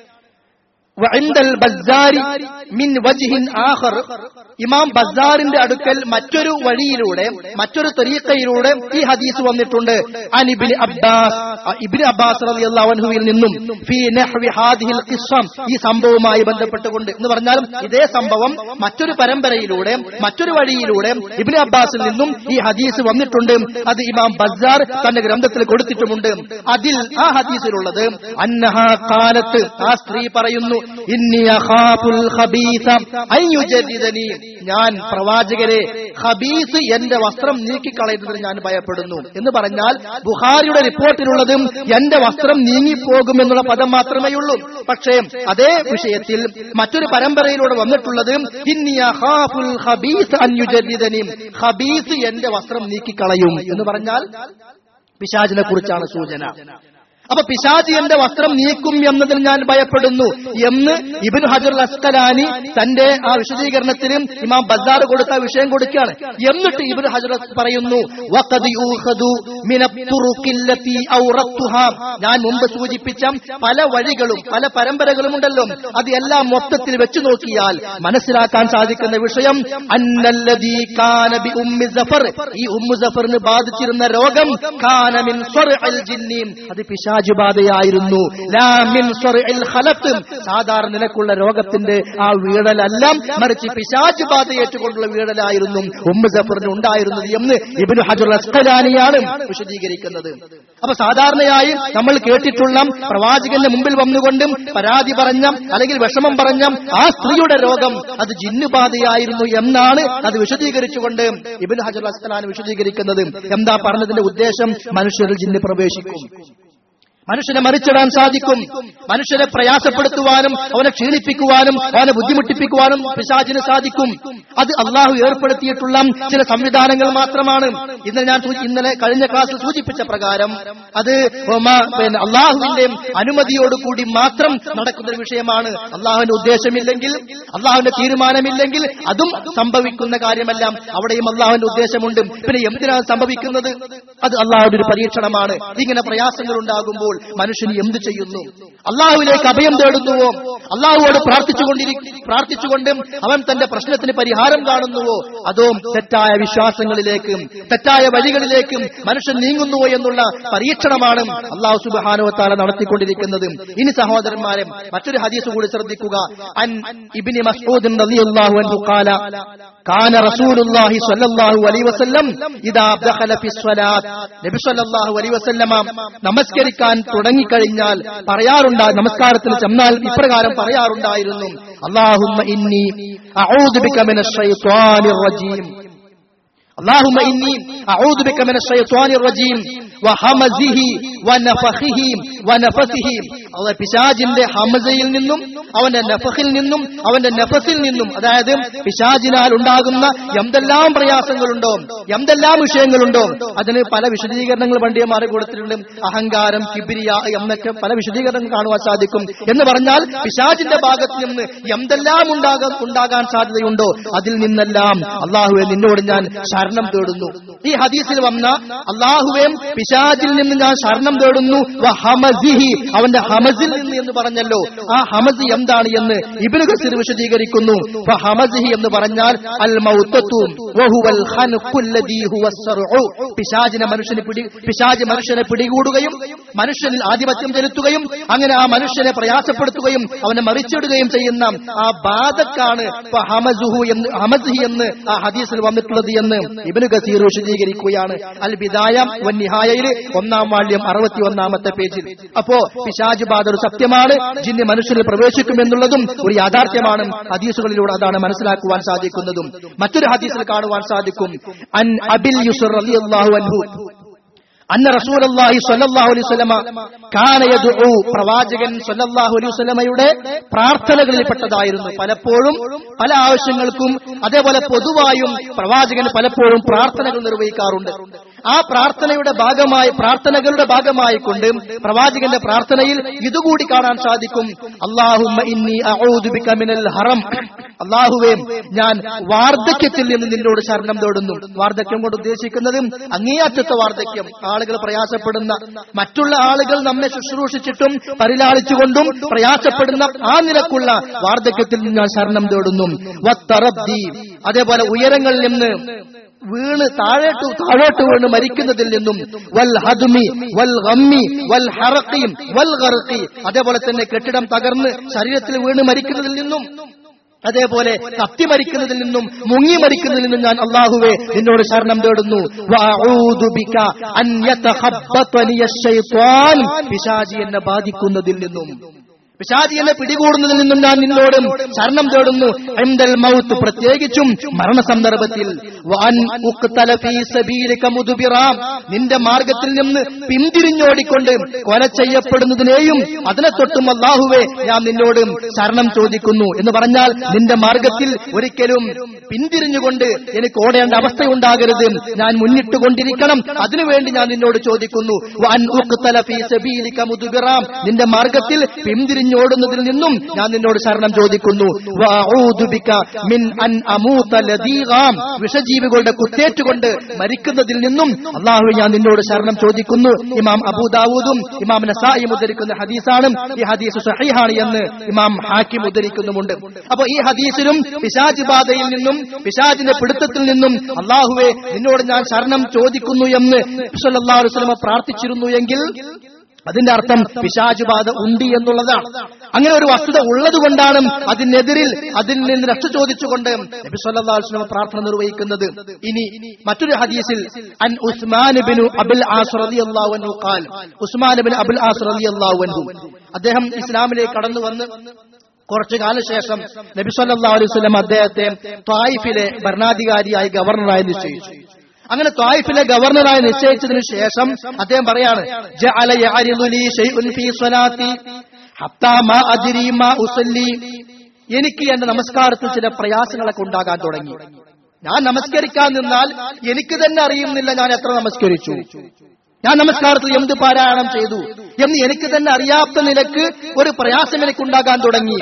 وعند البزار من وجه آخر ഇമാം ബസാറിന്റെ അടുക്കൽ മറ്റൊരു വഴിയിലൂടെ മറ്റൊരു തരീക്കയിലൂടെ ഈ ഹദീസ് വന്നിട്ടുണ്ട് അൻ ഇബ്നു അബ്ബാസ് അ, ഇബ്നു അബ്ബാസ് റളിയല്ലാഹു അൻഹുവിൽ നിന്നും ഫീ നഹ്വി ഹാദിഹിൽ ഖിസ്സം ഈ സംഭവവുമായി ബന്ധപ്പെട്ടുകൊണ്ട് എന്ന് പറഞ്ഞാൽ ഇതേ സംഭവം മറ്റൊരു പരമ്പരയിലൂടെ മറ്റൊരു വഴിയിലൂടെ ഇബ്നു അബ്ബാസിൽ നിന്നും ഈ ഹദീസ് വന്നിട്ടുണ്ട് അത് ഇമാം ബസാർ തന്റെ ഗ്രന്ഥത്തിൽ കൊടുത്തിട്ടുമുണ്ട് അതിൽ ആ ഹദീസിലുള്ളത് അന്നഹ കാലത്ത് ആ സ്ത്രീ പറയുന്നു ഇന്നി അഖാഫുൽ ഖബീസ അൻ യുജദ്ദിദനി ഞാൻ പ്രവാചകരെ ഖബീസ് എന്റെ വസ്ത്രം നീക്കിക്കളയുന്നതിന് ഞാൻ ഭയപ്പെടുന്നു എന്ന് പറഞ്ഞാൽ ബുഹാരിയുടെ റിപ്പോർട്ടിലുള്ളതും എന്റെ വസ്ത്രം നീങ്ങിപ്പോകും എന്നുള്ള പദം മാത്രമേ ഉള്ളൂ പക്ഷേ അതേ വിഷയത്തിൽ മറ്റൊരു പരമ്പരയിലൂടെ വന്നിട്ടുള്ളത് ഇന്നി അഖാഫുൽ ഖബീസ് അൻ യുജദ്ദിദനി ഖബീസ് എന്റെ വസ്ത്രം നീക്കിക്കളയും എന്ന് പറഞ്ഞാൽ പിശാചിനെ കുറിച്ചാണ് സൂചന അപ്പൊ പിശാചി എന്റെ വസ്ത്രം നീക്കും എന്നതിൽ ഞാൻ ഭയപ്പെടുന്നു എന്ന് ഇബിൻ ഹജർ അസ്കലാനി തന്റെ ആ വിശദീകരണത്തിലും ഇമാം ബസാർ കൊടുത്ത ആ വിഷയം കൊടുക്കുകയാണ് എന്നിട്ട് ഇബിൻ ഹജർ പറയുന്നു "വഖദ് യൂഖദു മിന തുറുക്കില്ലത്തി ഔറത്തുഹാ." ഞാൻ മുമ്പ് സൂചിപ്പിച്ച പല വഴികളും പല പരമ്പരകളും ഉണ്ടല്ലോ അത് എല്ലാം മൊത്തത്തിൽ വെച്ചു നോക്കിയാൽ മനസ്സിലാക്കാൻ സാധിക്കുന്ന വിഷയം അന്നല്ലദീ കാന ബി ഉമ്മി സഫർ ഈ ഉമ്മു സഫറിന് ബാധിച്ചിരുന്ന രോഗം കാന മിൻ സ്വർഇൽ ജിന്നി അത് പിശാച് ബാധയായിരുന്നു ലാ മിൻ സ്വർഇൽ ഖലത്ത് സാധാരണ നിലക്കുള്ള രോഗത്തിന്റെ ആ വീഴലല്ല മറിച്ച് പിശാച് ബാധയേറ്റുകൊണ്ടുള്ള വീഴലായിരുന്നു ഉമ്മു സഫറിന് ഉണ്ടായിരുന്നത് എന്ന് ഇബ്നു ഹജർ അസ്ഖലാനിയാണ് വിശദീകരിക്കുന്നത് അപ്പൊ സാധാരണയായി നമ്മൾ കേട്ടിട്ടുള്ള പ്രവാചകന്റെ മുമ്പിൽ വന്നുകൊണ്ടും പരാതി പറഞ്ഞ അല്ലെങ്കിൽ വിഷമം പറഞ്ഞ ആ സ്ത്രീയുടെ രോഗം അത് ജിന്നുബാധയായിരുന്നു എന്നാണ് അത് വിശദീകരിച്ചുകൊണ്ട് ഇബിൻ ഹജർ അസ്ഖലാൻ വിശദീകരിക്കുന്നത് എന്താ പറഞ്ഞതിന്റെ ഉദ്ദേശം മനുഷ്യരിൽ ജിന്ന് പ്രവേശിക്കും മനുഷ്യനെ മറിച്ചിടാൻ സാധിക്കും മനുഷ്യനെ പ്രയാസപ്പെടുത്തുവാനും അവനെ ക്ഷീണിപ്പിക്കുവാനും അവനെ ബുദ്ധിമുട്ടിപ്പിക്കുവാനും പിശാചിന് സാധിക്കും അത് അള്ളാഹു ഏർപ്പെടുത്തിയിട്ടുള്ള ചില സംവിധാനങ്ങൾ മാത്രമാണ് ഇന്നലെ ഞാൻ സൂചി- ഇന്നലെ കഴിഞ്ഞ ക്ലാസ്സിൽ സൂചിപ്പിച്ച പ്രകാരം അത് ഒമ- പിന്നെ അള്ളാഹുവിന്റെ അനുമതിയോടുകൂടി മാത്രം നടക്കുന്ന ഒരു വിഷയമാണ് അള്ളാഹുവിന്റെ ഉദ്ദേശമില്ലെങ്കിൽ അള്ളാഹുവിന്റെ തീരുമാനമില്ലെങ്കിൽ അതും സംഭവിക്കുന്ന കാര്യമല്ല അവിടെയും അള്ളാഹുവിന്റെ ഉദ്ദേശമുണ്ട് പിന്നെ എന്തിനാണ് സംഭവിക്കുന്നത് അത് അള്ളാഹുവിന്റെ ഒരു പരീക്ഷണമാണ് ഇങ്ങനെ പ്രയാസങ്ങൾ ഉണ്ടാകുമ്പോൾ മനുഷ്യൻ എന്ത് ചെയ്യുന്നു അള്ളാഹുവിലേക്ക് അഭയം തേടുന്നുവോ അള്ളാഹുവോട് പ്രാർത്ഥിച്ചുകൊണ്ടിരി പ്രാർത്ഥിച്ചുകൊണ്ട് അവൻ തന്റെ പ്രശ്നത്തിന് പരിഹാരം കാണുന്നുവോ അതോ തെറ്റായ വിശ്വാസങ്ങളിലേക്കും തെറ്റായ വഴികളിലേക്കും മനുഷ്യൻ നീങ്ങുന്നുവോ എന്നുള്ള പരീക്ഷണമാണ് അള്ളാഹു സുബാനുവത്താല നടത്തിക്കൊണ്ടിരിക്കുന്നത് ഇനി സഹോദരന്മാരെ മറ്റൊരു ഹദീസ് കൂടി ശ്രദ്ധിക്കുക അൻ ഇബ്നി മസ്ഊദ് റളിയല്ലാഹു അൻഹു ഖാല കാന റസൂലുള്ളാഹി സ്വല്ലല്ലാഹു അലൈഹി വസല്ലം ഇദാ ദഖല ഫി സ്വലാത്ത് നബി സ്വല്ലല്ലാഹു അലൈഹി വസല്ലമ നമസ്കരിക്കാൻ തുടങ്ങിക്കഴിഞ്ഞാൽ പറയാറുണ്ട് നമസ്കാരത്തിൽ ചെന്നാൽ ഇപ്രകാരം പറയാറുണ്ടായിരുന്നു അല്ലാഹുമ്മ ഇന്നി അഊദു ബിക മിനശ് ശൈത്വാനിർ റജീം اللهم إني أعوذ بك من الشيطان الرجيم وهمزه ونفخه ونفثه അവ പിശാജിന്റെ ഹമസയിൽ നിന്നും അവന്റെ നഫഹിൽ നിന്നും അവന്റെ നഫസിൽ നിന്നും അതായത് പിശാജിനാൽ ഉണ്ടാകുന്ന എന്തെല്ലാം പ്രയാസങ്ങളുണ്ടോ എന്തെല്ലാം വിഷയങ്ങളുണ്ടോ അതിന് പല വിശദീകരണങ്ങൾ പണ്ഡിതന്മാരെ കൊടുത്തിട്ടുണ്ട് അഹങ്കാരം കിബിരിയ എന്നൊക്കെ പല വിശദീകരണങ്ങൾ കാണുവാൻ സാധിക്കും എന്ന് പറഞ്ഞാൽ പിശാജിന്റെ ഭാഗത്ത് നിന്ന് എന്തെല്ലാം ഉണ്ടാകാൻ ഉണ്ടാകാൻ സാധ്യതയുണ്ടോ അതിൽ നിന്നെല്ലാം അള്ളാഹുവെ നിന്നോട് ഞാൻ ശരണം തേടുന്നു ഈ ഹദീസിൽ വന്ന അള്ളാഹുവേം പിശാജിൽ നിന്ന് ഞാൻ ശരണം തേടുന്നു വ ഹമസിഹി അവന്റെ ഹമസിൽ നിന്ന് എന്ന് പറഞ്ഞല്ലോ ആ ഹമസ് എന്താണ് എന്ന് ഇബ്നു കസീർ വിശദീകരിക്കുന്നു ഫ ഹമസിഹി എന്ന് പറഞ്ഞാൽ അൽ മൗത്തത്തു വഹുവൽ ഖൻഖുല്ലദീ ഹുവ സർഉ പിശാചിനെ മനുഷ്യനെ പിടി പിശാജ് മനുഷ്യനെ പിടികൂടുകയും മനുഷ്യനിൽ ആധിപത്യം ചെലുത്തുകയും അങ്ങനെ ആ മനുഷ്യനെ പ്രയാസപ്പെടുത്തുകയും അവനെ മറിച്ചിടുകയും ചെയ്യുന്ന ആ ബാധക്കാണ് ഫ ഹമസുഹു എന്ന് ഹമസിഹി എന്ന് ആ ഹദീസിൽ വന്നിട്ടുള്ളത് എന്ന് ഇബ്നു കസീർ വിശദീകരിക്കുകയാണ് അൽ ബിദായ വന്നിഹായയിൽ ഒന്നാം വാള്യം അറുപത്തി ഒന്നാമത്തെ പേജിൽ അപ്പോ പിശാജ് ബാധ ഒരു സത്യമാണ് ജിന്ന് മനുഷ്യരിൽ പ്രവേശിക്കുമെന്നുള്ളതും ഒരു യാഥാർത്ഥ്യമാണ് ഹദീസുകളിലൂടെ അതാണ് മനസ്സിലാക്കുവാൻ സാധിക്കുന്നതും മറ്റൊരു ഹദീസിൽ കാണുവാൻ സാധിക്കും അൻ അബിൽ യുസർ റളിയല്ലാഹു അൻഹു അന്ന റസൂലല്ലാഹി സ്വല്ലല്ലാഹു അലൈഹി വസല്ലമ കാന യദ്ഉ പ്രവാചകൻ സ്വല്ലല്ലാഹു അലൈഹി വസല്ലമയുടെ പ്രാർത്ഥനകളിൽപ്പെട്ടതായിരുന്നു പലപ്പോഴും പല ആവശ്യങ്ങൾക്കും അതേപോലെ പൊതുവായും പ്രവാചകൻ പലപ്പോഴും പ്രാർത്ഥനകൾ നിർവഹിക്കാറുണ്ട് ആ പ്രാർത്ഥനയുടെ ഭാഗമായി പ്രാർത്ഥനകളുടെ ഭാഗമായി കൊണ്ട് പ്രവാചകന്റെ പ്രാർത്ഥനയിൽ ഇതുകൂടി കാണാൻ സാധിക്കും അള്ളാഹുമ്മ ഇന്നി അഊദു ബിക മിനൽ ഹറം അള്ളാഹുവേ ഞാൻ വാർദ്ധക്യത്തിൽ നിന്ന് നിന്നോട് ശരണം തേടുന്നു വാർദ്ധക്യം കൊണ്ട് ഉദ്ദേശിക്കുന്നത് അങ്ങേയറ്റത്തെ വാർദ്ധക്യം ആളുകൾ പ്രയാസപ്പെടുന്ന മറ്റുള്ള ആളുകൾ നമ്മെ ശുശ്രൂഷിച്ചിട്ടും പരിലാളിച്ചുകൊണ്ടും പ്രയാസപ്പെടുന്ന ആ നിലക്കുള്ള വാർദ്ധക്യത്തിൽ നിന്ന് ഞാൻ ശരണം തേടുന്നു വത്തറബ്ദി അതേപോലെ ഉയരങ്ങളിൽ നിന്ന് വീണ് താഴോട്ട് താഴോട്ട് വീണ് മരിക്കുന്നതിൽ നിന്നും വൽ ഹദ്മി വൽ ഗമ്മി വൽ ഹറഖിയും വൽ ഗർഖി അതേപോലെ തന്നെ കെട്ടിടം തകർന്ന് ശരീരത്തിൽ വീണ് മരിക്കുന്നതിൽ നിന്നും അതേപോലെ കത്തി മരിക്കുന്നതിൽ നിന്നും മുങ്ങി മരിക്കുന്നതിൽ നിന്നും ഞാൻ അള്ളാഹുവെ നിന്നോട് ശരണം തേടുന്നു വഅഊദു ബിക അൻ യതഖബ്ബതനി അശ്ശൈത്വാൻ പിശാചി എന്നെ ബാധിക്കുന്നതിൽ നിന്നും പിശാചി എന്നെ പിടികൂടുന്നതിൽ നിന്നും ഞാൻ നിന്നോടും ശരണം തേടുന്നു എന്തൽ മൗത്ത് പ്രത്യേകിച്ചും മരണസന്ദർഭത്തിൽ വഅൻ ഉഖ്തല ഫീ സബീലിക മുദ്ബിറാം നിന്റെ മാർഗത്തിൽ നിന്ന് പിന്തിരിഞ്ഞോടിക്കൊണ്ട് കൊല ചെയ്യപ്പെടുന്നതിനെയും അതിനെ തൊട്ടും അല്ലാഹുവേ ഞാൻ നിന്നോട് ശരണം ചോദിക്കുന്നു എന്ന് പറഞ്ഞാൽ നിന്റെ മാർഗത്തിൽ ഒരിക്കലും പിന്തിരിഞ്ഞുകൊണ്ട് എനിക്ക് ഓടേണ്ട അവസ്ഥയുണ്ടാകരുത് ഞാൻ മുന്നിട്ട് കൊണ്ടിരിക്കണം അതിനുവേണ്ടി ഞാൻ നിന്നോട് ചോദിക്കുന്നു വഅൻ ഉഖ്തല ഫീ സബീലിക മുദ്ബിറാം നിന്റെ മാർഗത്തിൽ പിന്തിരിഞ്ഞോടുന്നതിൽ നിന്നും ഞാൻ നിന്നോട് ശരണം ചോദിക്കുന്നു വഅഊദു ബിക മിൻ അൻ അമൂത ലദീഗാം വിഷജീവികളുടെ കുത്തേറ്റുകൊണ്ട് മരിക്കുന്നതിൽ നിന്നും അള്ളാഹു ഞാൻ നിന്നോട് ശരണം ചോദിക്കുന്നു ഇമാം അബൂദാവൂദും ഇമാം നസായി ഉദ്ധരിക്കുന്ന ഹദീസാണ് ഈ ഹദീസ് സഹീഹാണ് എന്ന് ഇമാം ഹാക്കിം ഉദ്ധരിക്കുന്നുമുണ്ട് അപ്പൊ ഈ ഹദീസിലും പിശാജ് ബാധയിൽ നിന്നും പിശാജിന്റെ പിടുത്തത്തിൽ നിന്നും അള്ളാഹുവെ നിന്നോട് ഞാൻ ശരണം ചോദിക്കുന്നു എന്ന് സല്ലല്ലാഹു അലൈഹി വസല്ലമ പ്രാർത്ഥിച്ചിരുന്നു എങ്കിൽ അതിന്റെ അർത്ഥം പിശാചുബാധ ഉണ്ട് എന്നുള്ളതാണ് അങ്ങനെ ഒരു വസ്തുത ഉള്ളത് കൊണ്ടാണ് അതിനെതിരിൽ അതിൽ നിന്ന് രക്ഷ ചോദിച്ചുകൊണ്ട് നബി സല്ലല്ലാഹു അലൈഹി വസല്ലം പ്രാർത്ഥന നിർവഹിക്കുന്നത് ഇനി മറ്റൊരു ഹദീസിൽ അൻ ഉസ്മാൻ ബിൻ അബുൽ ആസ് റളിയല്ലാഹു അൻഹു ഖാൽ ഉസ്മാൻ ബിൻ അബുൽ ആസ് റളിയല്ലാഹു അൻഹു അദ്ദേഹം ഇസ്ലാമിലേക്ക് കടന്നു വന്ന് കുറച്ചു കാലശേഷം നബി സല്ലല്ലാഹു അലൈഹി വസല്ലം അദ്ദേഹത്തെ ത്വായിഫിലെ ഭരണാധികാരിയായി ഗവർണറായി നിശ്ചയിച്ചു അങ്ങനെ ത്വായിഫിലെ ഗവർണറായി നിശ്ചയിച്ചതിനു ശേഷം അദ്ദേഹം പറയാണ് ജഅല യഅരിദു ലീ ശൈഉൻ ഫീ സ്വലാത്തി ഹത്താ മാ അദ്രി മാ ഉസല്ലി എനിക്ക് എന്റെ നമസ്കാരത്തിൽ ചില പ്രയാസങ്ങളൊക്കെ ഉണ്ടാകാൻ തുടങ്ങി ഞാൻ നമസ്കരിക്കാൻ നിന്നാൽ എനിക്ക് തന്നെ അറിയുന്നില്ല ഞാൻ എത്ര നമസ്കരിച്ചു ഞാൻ നമസ്കാരത്തിൽ എന്ത് പാരായണം ചെയ്തു എന്ന് എനിക്ക് തന്നെ അറിയാത്ത നിലക്ക് ഒരു പ്രയാസം എനിക്കുണ്ടാകാൻ തുടങ്ങി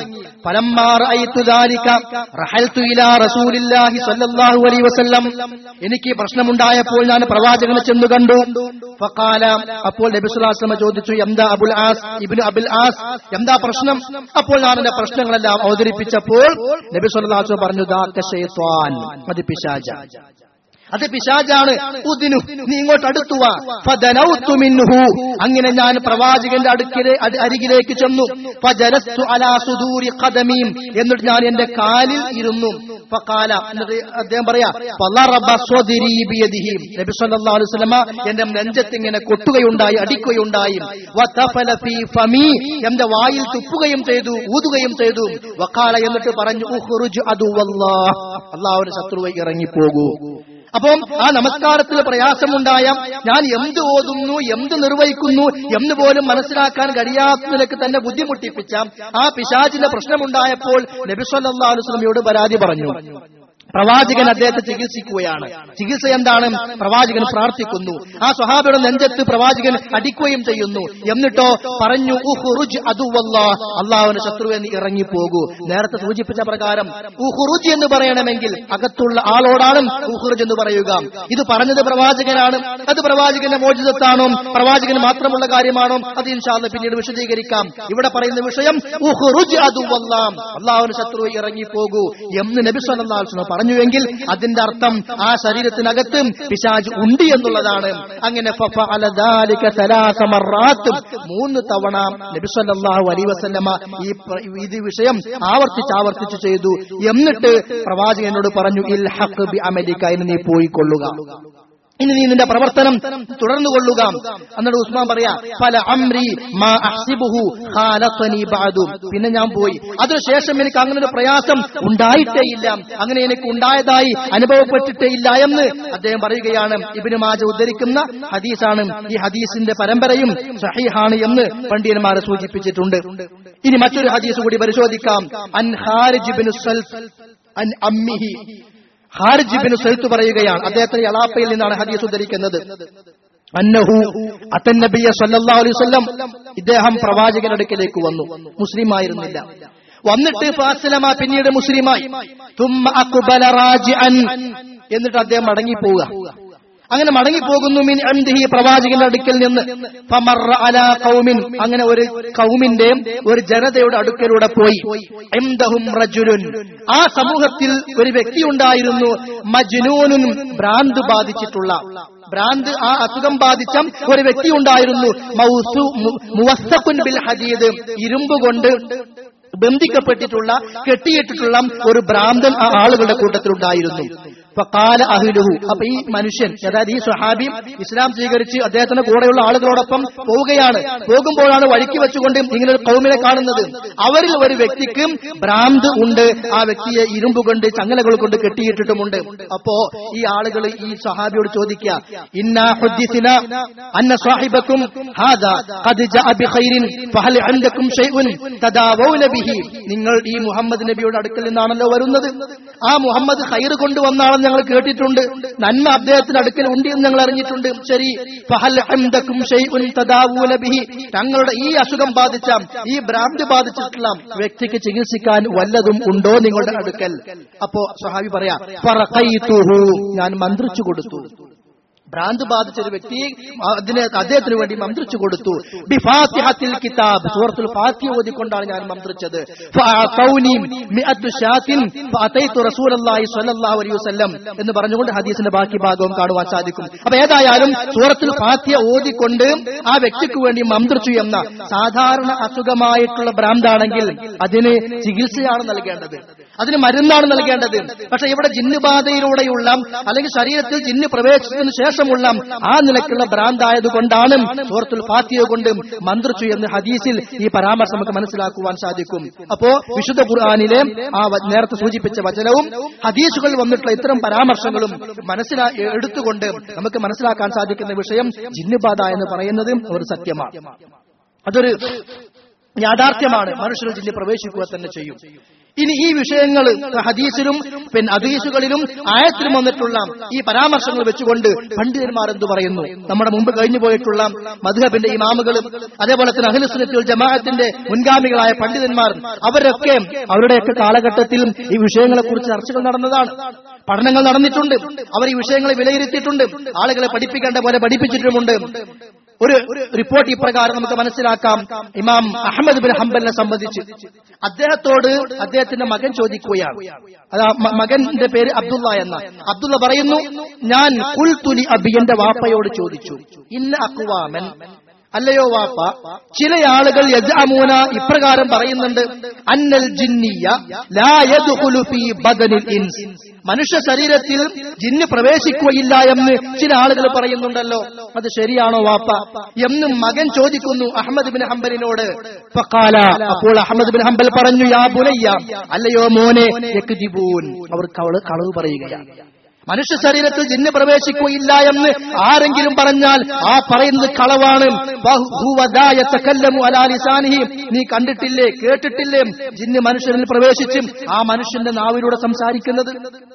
എനിക്ക് പ്രശ്നമുണ്ടായപ്പോൾ ഞാൻ പ്രവാചകനെ ചെന്നു കണ്ടു ഫക്കാല അപ്പോൾ നബിസുലാസ്ലമ ചോദിച്ചു എന്താ അബുൽ ആസ് ഇബിന് അബുൽ ആസ് എന്താ പ്രശ്നം അപ്പോൾ ഞാൻ എന്റെ പ്രശ്നങ്ങളെല്ലാം അവതരിപ്പിച്ചപ്പോൾ നബി സുല്ലാസ്ലം പറഞ്ഞു ദാത്ത ഷെയ്ത്വാൻ അത് പിശാജ അത് പിശാജാണ് ഉദിനു നീ ഇങ്ങോട്ട് അടുത്തുവാ ഫദനൗതു മിൻഹു അങ്ങനെ ഞാൻ പ്രവാചകന്റെ അടുക്കിലെ അട് അരികിലേക്ക് ചെന്നു ഫജലസ്തു അലാ സുദൂരി ഖദമീം എന്നിട്ട് ഞാൻ എന്റെ കാലിൽ ഇരുന്നു ഫഖാല എന്നിട്ട് അദ്ദേഹം പറയാ ഫളറബ സ്വദിരി ബിയദിഹി നബി സല്ലല്ലാഹു അലൈഹി വസല്ലമ എന്റെ നെഞ്ചത്ത് ഇങ്ങനെ കൊട്ടുകയുണ്ടായി അടിക്കുകയുണ്ടായി വതഫല ഫീ ഫമി എന്റെ വായിൽ തുപ്പുകയും ചെയ്തു ഊതുകയും ചെയ്തു വഖാല എന്നിട്ട് പറഞ്ഞു ഉഖ്റുജ് അദുവല്ലാഹ് അല്ലാഹുവിന്റെ ശത്രുവായി ഇറങ്ങിപ്പോകൂ അപ്പം ആ നമസ്കാരത്തിൽ പ്രയാസമുണ്ടായ ഞാൻ എന്ത് ഓതുന്നു എന്ത് നിർവഹിക്കുന്നു എന്ന് പോലും മനസ്സിലാക്കാൻ കഴിയാത്ത നിലക്ക് തന്നെ ബുദ്ധിമുട്ടിപ്പിച്ച ആ പിശാചിന്റെ പ്രശ്നമുണ്ടായപ്പോൾ നബിസ്വല്ലാ അലുസ്ലമിയോട് പരാതി പറഞ്ഞു പ്രവാചകൻ അദ്ദേഹത്തെ ചികിത്സിക്കുകയാണ് ചികിത്സ എന്താണ് പ്രവാചകൻ പ്രാർത്ഥിക്കുന്നു ആ സ്വഹാബിയുടെ നെഞ്ചത്ത് പ്രവാചകൻ അടിക്കുകയും ചെയ്യുന്നു എന്നിട്ടോ പറഞ്ഞു ഉഹുറുജ് അതുവല്ല അള്ളാഹുവിന്റെ ശത്രു എന്ന് ഇറങ്ങിപ്പോകൂ നേരത്തെ സൂചിപ്പിച്ച പ്രകാരം ഉഹുറുജ് എന്ന് പറയണമെങ്കിൽ അകത്തുള്ള ആളോടാണ് ഉഹുറുജ് എന്ന് പറയുക ഇത് പറഞ്ഞത് പ്രവാചകനാണ് അത് പ്രവാചകന്റെ മോചിതത്താണോ പ്രവാചകന് മാത്രമുള്ള കാര്യമാണോ അത് ഇൻഷാല്ല പിന്നീട് വിശദീകരിക്കാം ഇവിടെ പറയുന്ന വിഷയം ഉഹുറുജ് അതുവല്ല അള്ളാഹുവിന്റെ ശത്രു ഇറങ്ങിപ്പോകൂ എന്ന് നബി സല്ലല്ലാഹു അലൈഹി വസല്ലം പറഞ്ഞുവെങ്കിൽ അതിന്റെ അർത്ഥം ആ ശരീരത്തിനകത്ത് പിശാജ് ഉണ്ട് എന്നുള്ളതാണ് അങ്ങനെ ഫഫഅല ദാലിക സലാസ മർറാത്തും മൂന്ന് തവണ നബി സല്ലല്ലാഹു അലൈഹി വസല്ലമ ഈ പ്ര- ഇത് വിഷയം ആവർത്തിച്ച് ആവർത്തിച്ച് ചെയ്തു എന്നിട്ട് പ്രവാചകനോട് പറഞ്ഞു ഇൽ ഹഖ് ബി അമലിക എന്ന് നീ പോയിക്കൊള്ളുക ഇനി നീ നിന്റെ പ്രവർത്തനം തുടർന്നു കൊള്ളുക എന്നിട്ട് ഉസ്മാൻ പറയാ പല അംരി മാ അഹ്സിബുഹു ഖാലത്തനി ബഅദു പിന്നെ ഞാൻ പോയി അതിനുശേഷം എനിക്ക് അങ്ങനെ ഒരു പ്രയാസം ഉണ്ടായിട്ടേ ഇല്ല അങ്ങനെ എനിക്ക് ഉണ്ടായതായി അനുഭവപ്പെട്ടിട്ടേ ഇല്ല എന്ന് അദ്ദേഹം പറയുകയാണ് ഇബിന് മാജ ഉദ്ധരിക്കുന്ന ഹദീസാണ് ഈ ഹദീസിന്റെ പരമ്പരയും സഹീഹാണ് എന്ന് പണ്ഡിതന്മാരെ സൂചിപ്പിച്ചിട്ടുണ്ട് ഇനി മറ്റൊരു ഹദീസ് കൂടി പരിശോധിക്കാം അൻ ഹാരിജ് ഇബ്നു സൽഫ് അൻ അമ്മിഹി ഹാരിജ് ബിൻ സൈത്ത് പറയുകയാണ് അദ്ദേഹത്തിന്റെ എളാപ്പയിൽ നിന്നാണ് ഹദീസ് ഉദ്ധരിക്കുന്നത് അന്നഹു അത്തൻ നബിയ സല്ലല്ലാഹു അലൈഹി വസല്ലം ഇദ്ദേഹം പ്രവാചകന്റെ അടുക്കലേക്ക് വന്നു മുസ്ലിം ആയിരുന്നില്ല വന്നിട്ട് ഫാസിലമ പിന്നീട് മുസ്ലിമായി തുമ്മ അക്ബല റാജിഅൻ എന്നിട്ട് അദ്ദേഹം മടങ്ങിപ്പോവുക അങ്ങനെ മടങ്ങിപ്പോകുന്നു മിൻ അംദിഹി പ്രവാചകന്റെ അടുക്കൽ നിന്ന് ഫമറ അലാ ഖൗമിൻ അങ്ങനെ ഒരു കൗമിന്റെ ഒരു ജനതയുടെ അടുക്കലൂടെ പോയി ഇംദഹും റജുലുൻ ആ സമൂഹത്തിൽ ഒരു വ്യക്തി ഉണ്ടായിരുന്നു മജ്നൂനും ഭ്രാന്ത് ബാധിച്ചിട്ടുള്ള ഭ്രാന്ത് ആ അസുഖം ബാധിച്ച ഒരു വ്യക്തി ഉണ്ടായിരുന്നു മൗസു മു- മുവസ്സഖുൻ ബിൽ ഹദീദ് ഇരുമ്പ് കൊണ്ട് ബന്ധിക്കപ്പെട്ടിട്ടുള്ള കെട്ടിയിട്ടിട്ടുള്ള ഒരു ഭ്രാന്തൻ ആ ആളുകളുടെ കൂട്ടത്തിലുണ്ടായിരുന്നു ഫഖാല അഹ്ലുഹു അപ്പൊ ഈ മനുഷ്യൻ അതായത് ഈ സ്വഹാബി ഇസ്ലാം സ്വീകരിച്ച് അദ്ദേഹത്തിന്റെ കൂടെയുള്ള ആളുകളോടൊപ്പം പോവുകയാണ് പോകുമ്പോഴാണ് വഴിക്ക് വെച്ചുകൊണ്ട് ഇങ്ങനെ ഒരു കൗമിനെ കാണുന്നത് അവരിൽ ഒരു വ്യക്തിക്ക് ഭ്രാന്ത് ഉണ്ട് ആ വ്യക്തിയെ ഇരുമ്പ് കൊണ്ട് ചങ്ങലകൾ കൊണ്ട് കെട്ടിയിട്ടിട്ടുമുണ്ട് അപ്പോ ഈ ആളുകൾ ഈ സ്വഹാബിയോട് ചോദിക്കുക ഇന്നാ ഹുദ്ദിസിന അന്ന സാഹിബക്കും ഹാദാ ഖദ് ജഅ ബിഖൈരിൻ ഫഹൽ അൻദക്കും ഷൈഉൻ തദാവൗന ബിഹി നിങ്ങൾ ഈ മുഹമ്മദ് നബിയുടെ അടുക്കൽ നിന്നാണല്ലോ വരുന്നത് ആ മുഹമ്മദ് ഖൈർ കൊണ്ടുവന്നാണെന്ന് ഞങ്ങൾ കേട്ടിട്ടുണ്ട് നന്മ അദ്ദേഹത്തിന്റെ അടുക്കൽ ഉണ്ട് എന്ന് ഞങ്ങൾ അറിഞ്ഞിട്ടുണ്ട് ശരി ഫഹൽ അൻദക്കും ഷൈഉൻ തദാവൂന ബിഹി തങ്ങളുടെ ഈ അസുഖം ബാധിച്ച ഈ ഭ്രാന്ത് ബാധിച്ചിട്ടുള്ള വ്യക്തിക്ക് ചികിത്സിക്കാൻ വല്ലതും ഉണ്ടോ നിങ്ങളുടെ അടുക്കൽ അപ്പോ സഹാബി പറയാ ഫറഖൈതുഹു ഞാൻ മന്ത്രിച്ചു കൊടുത്തു ഭ്രാന്ത് ബാധിച്ച ഒരു വ്യക്തി അതിന് അദ്ദേഹത്തിന് വേണ്ടി മന്ത്രിച്ചു കൊടുത്തു ബിഫാത്തിഹത്തിൽ കിതാബ് സൂറത്തുൽ ഫാത്തിഹ ഓതിക്കൊണ്ടാണ് ഞാൻ മന്ത്രിച്ചത് ഫഅതൗനി മിഅത്തു ശാത്തിൻ ഫഅതൈതു റസൂലല്ലാഹി സ്വല്ലല്ലാഹു അലൈഹി വസല്ലം എന്ന് പറഞ്ഞുകൊണ്ട് ഹദീസിന്റെ ബാക്കി ഭാഗവും കാണുവാൻ സാധിക്കും അപ്പൊ ഏതായാലും സൂറത്തുൽ ഫാത്തിഹ ഓതിക്കൊണ്ട് ആ വ്യക്തിക്ക് വേണ്ടി മന്ത്രിച്ചു എന്ന സാധാരണ അസുഖമായിട്ടുള്ള ഭ്രാന്താണെങ്കിൽ അതിന് ചികിത്സയാണ് നൽകേണ്ടത് അതിന് മരുന്നാണ് നൽകേണ്ടത് പക്ഷെ ഇവിടെ ജിന്നുബാധയിലൂടെയുള്ള അല്ലെങ്കിൽ ശരീരത്തിൽ ജിന്ന് പ്രവേശിച്ചതിന് ശേഷമുള്ള ആ നിലക്കുള്ള ഭ്രാന്തായത് കൊണ്ടാണ് സൂറത്തുൽ ഫാത്തിയ കൊണ്ട് മന്ത്രിച്ചു എന്ന് ഹദീസിൽ ഈ പരാമർശം നമുക്ക് മനസ്സിലാക്കുവാൻ സാധിക്കും അപ്പോ വിശുദ്ധ ഖുർആാനിലെ ആ വ- നേരത്തെ സൂചിപ്പിച്ച വചനവും ഹദീസുകൾ വന്നിട്ടുള്ള ഇത്തരം പരാമർശങ്ങളും മനസ്സിലാ എടുത്തുകൊണ്ട് നമുക്ക് മനസ്സിലാക്കാൻ സാധിക്കുന്ന വിഷയം ജിന്നുബാധ എന്ന് പറയുന്നത് ഒരു സത്യമാണ് അതൊരു യാഥാർത്ഥ്യമാണ് മനുഷ്യരിൽ ജില്ല പ്രവേശിക്കുക തന്നെ ചെയ്യും ഇനി ഈ വിഷയങ്ങൾ ഹദീസിലും പിന്നെ ഹദീസുകളിലും ആയത്തിലും വന്നിട്ടുള്ള ഈ പരാമർശങ്ങൾ വെച്ചുകൊണ്ട് പണ്ഡിതന്മാർ എന്തു പറയുന്നു നമ്മുടെ മുമ്പ് കഴിഞ്ഞു പോയിട്ടുള്ള മധുഹബിന്റെ ഇമാമുകളും അതേപോലെ തന്നെ അഖിലുസുനത്തുൽ ജമാഅത്തിന്റെ മുൻഗാമികളായ പണ്ഡിതന്മാർ അവരൊക്കെ അവരുടെയൊക്കെ കാലഘട്ടത്തിൽ ഈ വിഷയങ്ങളെ കുറിച്ച് ചർച്ചകൾ നടന്നതാണ് പഠനങ്ങൾ നടന്നിട്ടുണ്ട് അവർ ഈ വിഷയങ്ങളെ വിലയിരുത്തിയിട്ടുണ്ട് ആളുകളെ പഠിപ്പിക്കേണ്ട പോലെ പഠിപ്പിച്ചിട്ടുമുണ്ട് ഒരു റിപ്പോർട്ട് ഇപ്രകാരം നമുക്ക് മനസ്സിലാക്കാം ഇമാം അഹമ്മദ് ബിൻ ഹംബലിനെ സംബന്ധിച്ച് അദ്ദേഹത്തോട് അദ്ദേഹത്തിന്റെ മകൻ ചോദിക്കുകയാണ് അതാ മ- മകന്റെ പേര് അബ്ദുള്ള എന്ന അബ്ദുള്ള പറയുന്നു ഞാൻ കുൽത്തുലി അബി എന്റെ വാപ്പയോട് ചോദിച്ചു ഇന്ന അക്വാമൻ അല്ലയോ വാപ്പ ചില ആളുകൾ യജഅമൂന ഇപ്രകാരം പറയുന്നുണ്ട് അന്നൽ ജിന്നിയ ലാ യദ്ഖുലു ഫീ ബദനിൽ ഇൻസ് മനുഷ്യ ശരീരത്തിൽ ജിന്ന് പ്രവേശിക്കുകയില്ല എന്ന് ചില ആളുകൾ പറയുന്നുണ്ടല്ലോ അത് ശരിയാണോ വാപ്പ എന്നും മകൻ ചോദിക്കുന്നു അഹമ്മദ് ബിൻ ഹംബലിനോട് ഫഖാല അപ്പോൾ അഹമ്മദ് ബിൻ ഹംബൽ പറഞ്ഞു യാ ബുനയ്യ അല്ലയോ മോനെ യക്ദിബൂൻ അവർ കളവ് കളവ് പറയുകയാണ് മനുഷ്യ ശരീരത്തിൽ ജിന്ന് പ്രവേശിക്കുകയില്ല എന്ന് ആരെങ്കിലും പറഞ്ഞാൽ ആ പറയുന്നത് കളവാണ് ബഹു- ഹുവദാ യതകല്ലമു അലാ ലിസാനിഹി. നീ കണ്ടിട്ടില്ലേ കേട്ടിട്ടില്ലേ ജിന്ന് മനുഷ്യനിൽ പ്രവേശിച്ചും ആ മനുഷ്യന്റെ നാവിലൂടെ സംസാരിക്കുന്നത്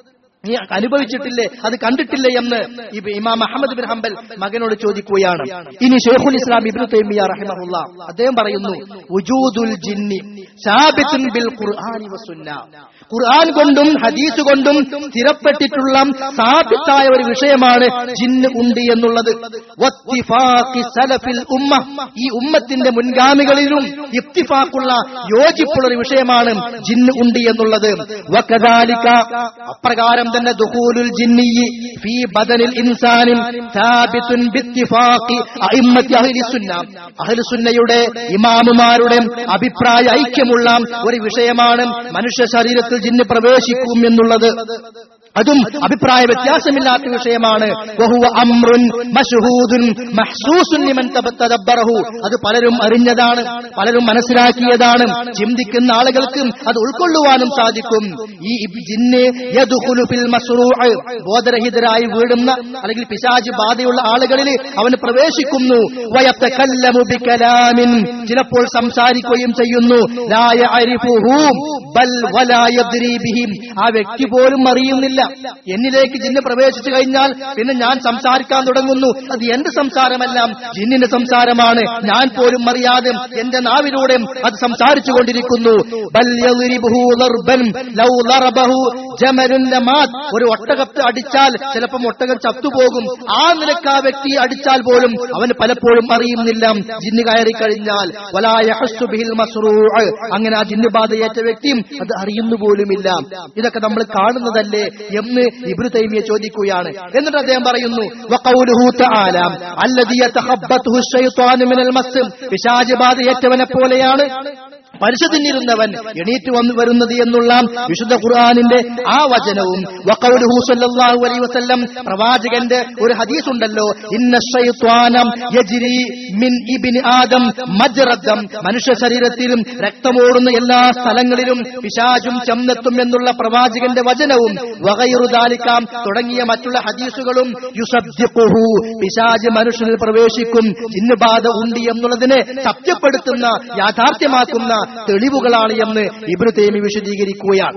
നീ അനുഭവിച്ചിട്ടില്ലേ അത് കണ്ടിട്ടില്ലേ എന്ന് ഇബ് ഇമാം അഹമ്മദ് ബിൻ ഹംബൽ മകനോട് ചോദിക്കുകയാണ് ഇനി ഷെയ്ഖുൽ ഇസ്ലാം ഇബ്നു തൈമിയ റഹിമഹുല്ല അദ്ദേഹം പറയുന്നു വുജൂദുൽ ജിന്നി സാബിത്തുൻ ബിൽ ഖുർആനി വസുന്ന ഖുർആൻ കൊണ്ടും ഹദീസ് കൊണ്ടും സ്ഥിരപ്പെട്ടിട്ടുള്ള സാബിത്തായ ഒരു വിഷയമാണ് ജിന്ന് ഉണ്ട് എന്നുള്ളത് വത്തിഫാഖി സലഫിൽ ഉമ്മ ഈ ഉമ്മത്തിന്റെ മുൻഗാമികളിലും ഇത്തിഫാക്കുള്ള യോജിപ്പുള്ള ഒരു വിഷയമാണ് ജിന്ന് ഉണ്ട് എന്നുള്ളത് വകദാലിക അപ്രകാരം തന്നെ ദുഖൂലുൽ ജിന്നിയി ഫീ ബദനിൽ ഇൻസാനിൻ സാബിത്തുൻ ബിത്തിഫാഖി അഇമ്മത്തി അഹ്ലി സുന്ന അഹ്ലി സുന്നയുടെ ഇമാമുമാരുടെ അഭിപ്രായ ഐക്യമുള്ള ഒരു വിഷയമാണ് മനുഷ്യ ശരീരത്തിൽ ജിന്ന് പ്രവേശിക്കും എന്നുള്ളത് അതും അഭിപ്രായ വ്യത്യാസമില്ലാത്ത വിഷയമാണ് വഹുവ അമ്രുൻ മശ്ഹൂദുൻ മഹ്സൂസുൻ ലിമൻ തബ- തദബ്ബറഹു അത് പലരും അറിഞ്ഞതാണ് പലരും മനസ്സിലാക്കിയതാണ് ചിന്തിക്കുന്ന ആളുകൾക്കും അത് ഉൾക്കൊള്ളുവാനും സാധിക്കും ഈ ഇബ് ജിന്ന് യദ്ഖുലു ഫിൽ മസ്റൂഅ് ബോധരഹിതരായി വീടുന്ന അല്ലെങ്കിൽ പിശാച് ബാധയുള്ള ആളുകളിൽ അവന് പ്രവേശിക്കുന്നു വയത്തകല്ലമു ബികലാമിൻ ചിലപ്പോൾ സംസാരിക്കുകയും ചെയ്യുന്നു ലാ യഅരിഫുഹു ബൽ വലാ യദ്രി ബിഹിം ആ വ്യക്തി പോലും അറിയുന്നില്ല എന്നിലേക്ക് ജിന്ന് പ്രവേശിച്ചു കഴിഞ്ഞാൽ പിന്നെ ഞാൻ സംസാരിക്കാൻ തുടങ്ങുന്നു അത് എന്റെ സംസാരമല്ല ജിന്നിന്റെ സംസാരമാണ് ഞാൻ പോലും അറിയാതെ എന്റെ നാവിലൂടെ അത് സംസാരിച്ചു കൊണ്ടിരിക്കുന്നു ബൽ യദ്രിബുഹു ദർബൻ ലൗ ദറബഹു ജമലുൻ ലമാത് ഒരു ഒട്ടകത്തെ അടിച്ചാൽ ചിലപ്പം ഒട്ടകം ചത്തുപോകും ആ നിലക്ക് ആ വ്യക്തി അടിച്ചാൽ പോലും അവന് പലപ്പോഴും അറിയുന്നില്ല ജിന്ന് കയറി കഴിഞ്ഞാൽ വലാ യഹസ്സു ബിഹിൽ മസ്റൂഅ് അങ്ങനെ ആ ജിന്ന് ബാധയേറ്റ വ്യക്തിയും അത് അറിയുന്നു പോലുമില്ല ഇതൊക്കെ നമ്മൾ കാണുന്നതല്ലേ എന്ന് ഇബ്നു തൈമിയ ചോദിക്കുകയാണ് എന്നിട്ട് അദ്ദേഹം പറയുന്നു വഖൗലുഹു തആല അല്ലദീ യതഖബ്ബതുഹു ശൈത്വാനു മിനൽ മസ് പിശാച് ബാധയേറ്റവനെ പോലെയാണ് പരിശ തിന്നിരുന്നവൻ എണീറ്റ് വന്നു വരുന്നത് എന്നുള്ള വിശുദ്ധ ഖുർആാനിന്റെ ആ വചനവും വഖൗലുഹു സ്വല്ലല്ലാഹു അലൈഹി വസല്ലം പ്രവാചകന്റെ ഒരു ഹദീസ് ഉണ്ടല്ലോ ഇന്ന ശൈത്വാനം യജ്രി മിൻ ഇബ്നി ആദം മജ്റദം മനുഷ്യ ശരീരത്തിലും രക്തമോടുന്ന എല്ലാ സ്ഥലങ്ങളിലും പിശാചും ചമ്മത്തും എന്നുള്ള പ്രവാചകന്റെ വചനവും വഗൈറു ദാലിക്കാം തുടങ്ങിയ മറ്റുള്ള ഹദീസുകളും യുസബ്ദിഖുഹു പിശാജ് മനുഷ്യനിൽ പ്രവേശിക്കും ജിന്നുബാധ ഉണ്ട് എന്നുള്ളതിനെ സത്യപ്പെടുത്തുന്ന യാഥാർത്ഥ്യമാക്കുന്ന തെളിവുകളാണ് എന്ന് ഇബ്നു തൈമി വിശദീകരിക്കുകയാണ്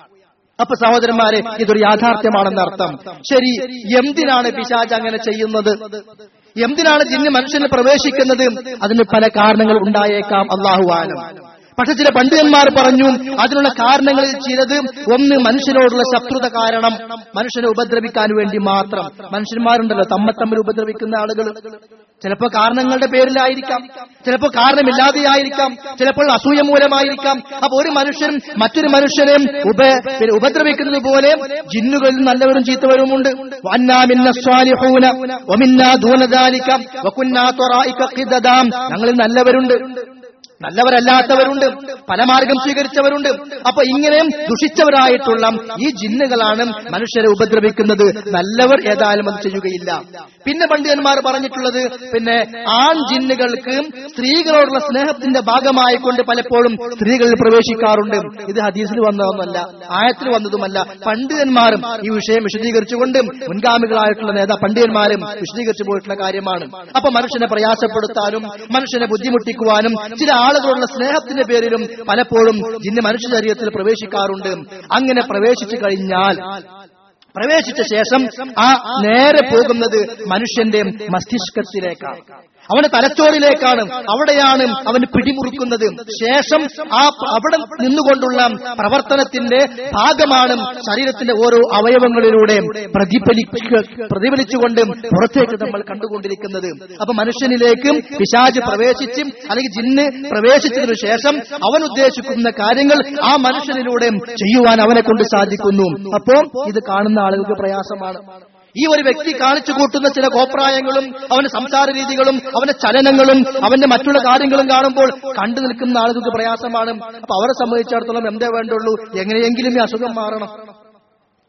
അപ്പൊ സഹോദരന്മാരെ ഇതൊരു യാഥാർത്ഥ്യമാണെന്ന് അർത്ഥം ശരി എന്തിനാണ് പിശാജ് അങ്ങനെ ചെയ്യുന്നത് എന്തിനാണ് ജിന്ന് മനുഷ്യനിൽ പ്രവേശിക്കുന്നത് അതിന് പല കാരണങ്ങൾ ഉണ്ടായേക്കാം അള്ളാഹു ആലം പക്ഷെ ചില പണ്ഡിതന്മാർ പറഞ്ഞു അതിനുള്ള കാരണങ്ങളിൽ ചിലത് ഒന്ന് മനുഷ്യനോടുള്ള ശത്രുത കാരണം മനുഷ്യനെ ഉപദ്രവിക്കാൻ വേണ്ടി മാത്രം മനുഷ്യന്മാരുണ്ടല്ലോ തമ്മ തമ്മിൽ ഉപദ്രവിക്കുന്ന ആളുകൾ ചിലപ്പോൾ കാരണങ്ങളുടെ പേരിലായിരിക്കാം ചിലപ്പോൾ കാരണമില്ലാതെയായിരിക്കാം ചിലപ്പോൾ അസൂയ മൂലമായിരിക്കാം അപ്പൊ ഒരു മനുഷ്യൻ മറ്റൊരു മനുഷ്യനെ ഉപ പിന്നെ ഉപദ്രവിക്കുന്നത് പോലെ ജിന്നുകളിൽ നല്ലവരും ചീത്തവരുമുണ്ട് വന്നാ മിന്ന സ്വാലിഹൂന വമിന്നാ ദൂനദാലിക വകുന്നാ ത്വറായിക ഖിദദാം ഞങ്ങളിൽ നല്ലവരുണ്ട് നല്ലവരല്ലാത്തവരുണ്ട് പല മാർഗം സ്വീകരിച്ചവരുണ്ട് അപ്പൊ ഇങ്ങനെ ദുഷിച്ചവരായിട്ടുള്ള ഈ ജിന്നുകളാണ് മനുഷ്യരെ ഉപദ്രവിക്കുന്നത് നല്ലവർ ഏതായാലും അത് ചെയ്യുകയില്ല പിന്നെ പണ്ഡിതന്മാർ പറഞ്ഞിട്ടുള്ളത് പിന്നെ ആൺ ജിന്നുകൾക്ക് സ്ത്രീകളോടുള്ള സ്നേഹത്തിന്റെ ഭാഗമായി കൊണ്ട് പലപ്പോഴും സ്ത്രീകളിൽ പ്രവേശിക്കാറുണ്ട് ഇത് ഹദീസിൽ വന്നതൊന്നല്ല ആയത്തിൽ വന്നതുമല്ല പണ്ഡിതന്മാരും ഈ വിഷയം വിശദീകരിച്ചുകൊണ്ട് മുൻഗാമികളായിട്ടുള്ള നേതാ പണ്ഡിതന്മാരും വിശദീകരിച്ചു പോയിട്ടുള്ള കാര്യമാണ് അപ്പൊ മനുഷ്യനെ പ്രയാസപ്പെടുത്താനും മനുഷ്യനെ ബുദ്ധിമുട്ടിക്കുവാനും ചില ആളുകളുള്ള സ്നേഹത്തിന്റെ പേരിലും പലപ്പോഴും ജിന്ന് മനുഷ്യ ശരീരത്തിൽ പ്രവേശിക്കാറുണ്ട് അങ്ങനെ പ്രവേശിച്ചു കഴിഞ്ഞാൽ പ്രവേശിച്ച ശേഷം ആ നേരെ പോകുന്നത് മനുഷ്യന്റെ മസ്തിഷ്കത്തിലേക്കാണ് അവന്റെ തലച്ചോറിലേക്കാണ് അവിടെയാണ് അവന് പിടിമുറുക്കുന്നത് ശേഷം ആ പ- അവിടെ നിന്നുകൊണ്ടുള്ള പ്രവർത്തനത്തിന്റെ ഭാഗമാണ് ശരീരത്തിന്റെ ഓരോ അവയവങ്ങളിലൂടെ പ്രതിഫലിക്ക പ്രതിഫലിച്ചുകൊണ്ട് പുറത്തേക്ക് നമ്മൾ കണ്ടുകൊണ്ടിരിക്കുന്നത് അപ്പൊ മനുഷ്യനിലേക്ക് പിശാജ് പ്രവേശിച്ചും അല്ലെങ്കിൽ ജിന്ന് പ്രവേശിച്ചതിനു ശേഷം അവൻ ഉദ്ദേശിക്കുന്ന കാര്യങ്ങൾ ആ മനുഷ്യനിലൂടെ ചെയ്യുവാൻ അവനെ കൊണ്ട് സാധിക്കുന്നു അപ്പോ ഇത് കാണുന്ന ആളുകൾക്ക് പ്രയാസമാണ് ഈ ഒരു വ്യക്തി കാണിച്ചു കൂട്ടുന്ന ചില കോപ്രായങ്ങളും അവന്റെ സംസാര രീതികളും അവന്റെ ചലനങ്ങളും അവന്റെ മറ്റുള്ള കാര്യങ്ങളും കാണുമ്പോൾ കണ്ടു നിൽക്കുന്ന ആളുകൾക്ക് പ്രയാസമാണ് അപ്പൊ അവരെ സംബന്ധിച്ചിടത്തോളം എന്തേ വേണ്ടുള്ളൂ എങ്ങനെയെങ്കിലും ഈ അസുഖം മാറണം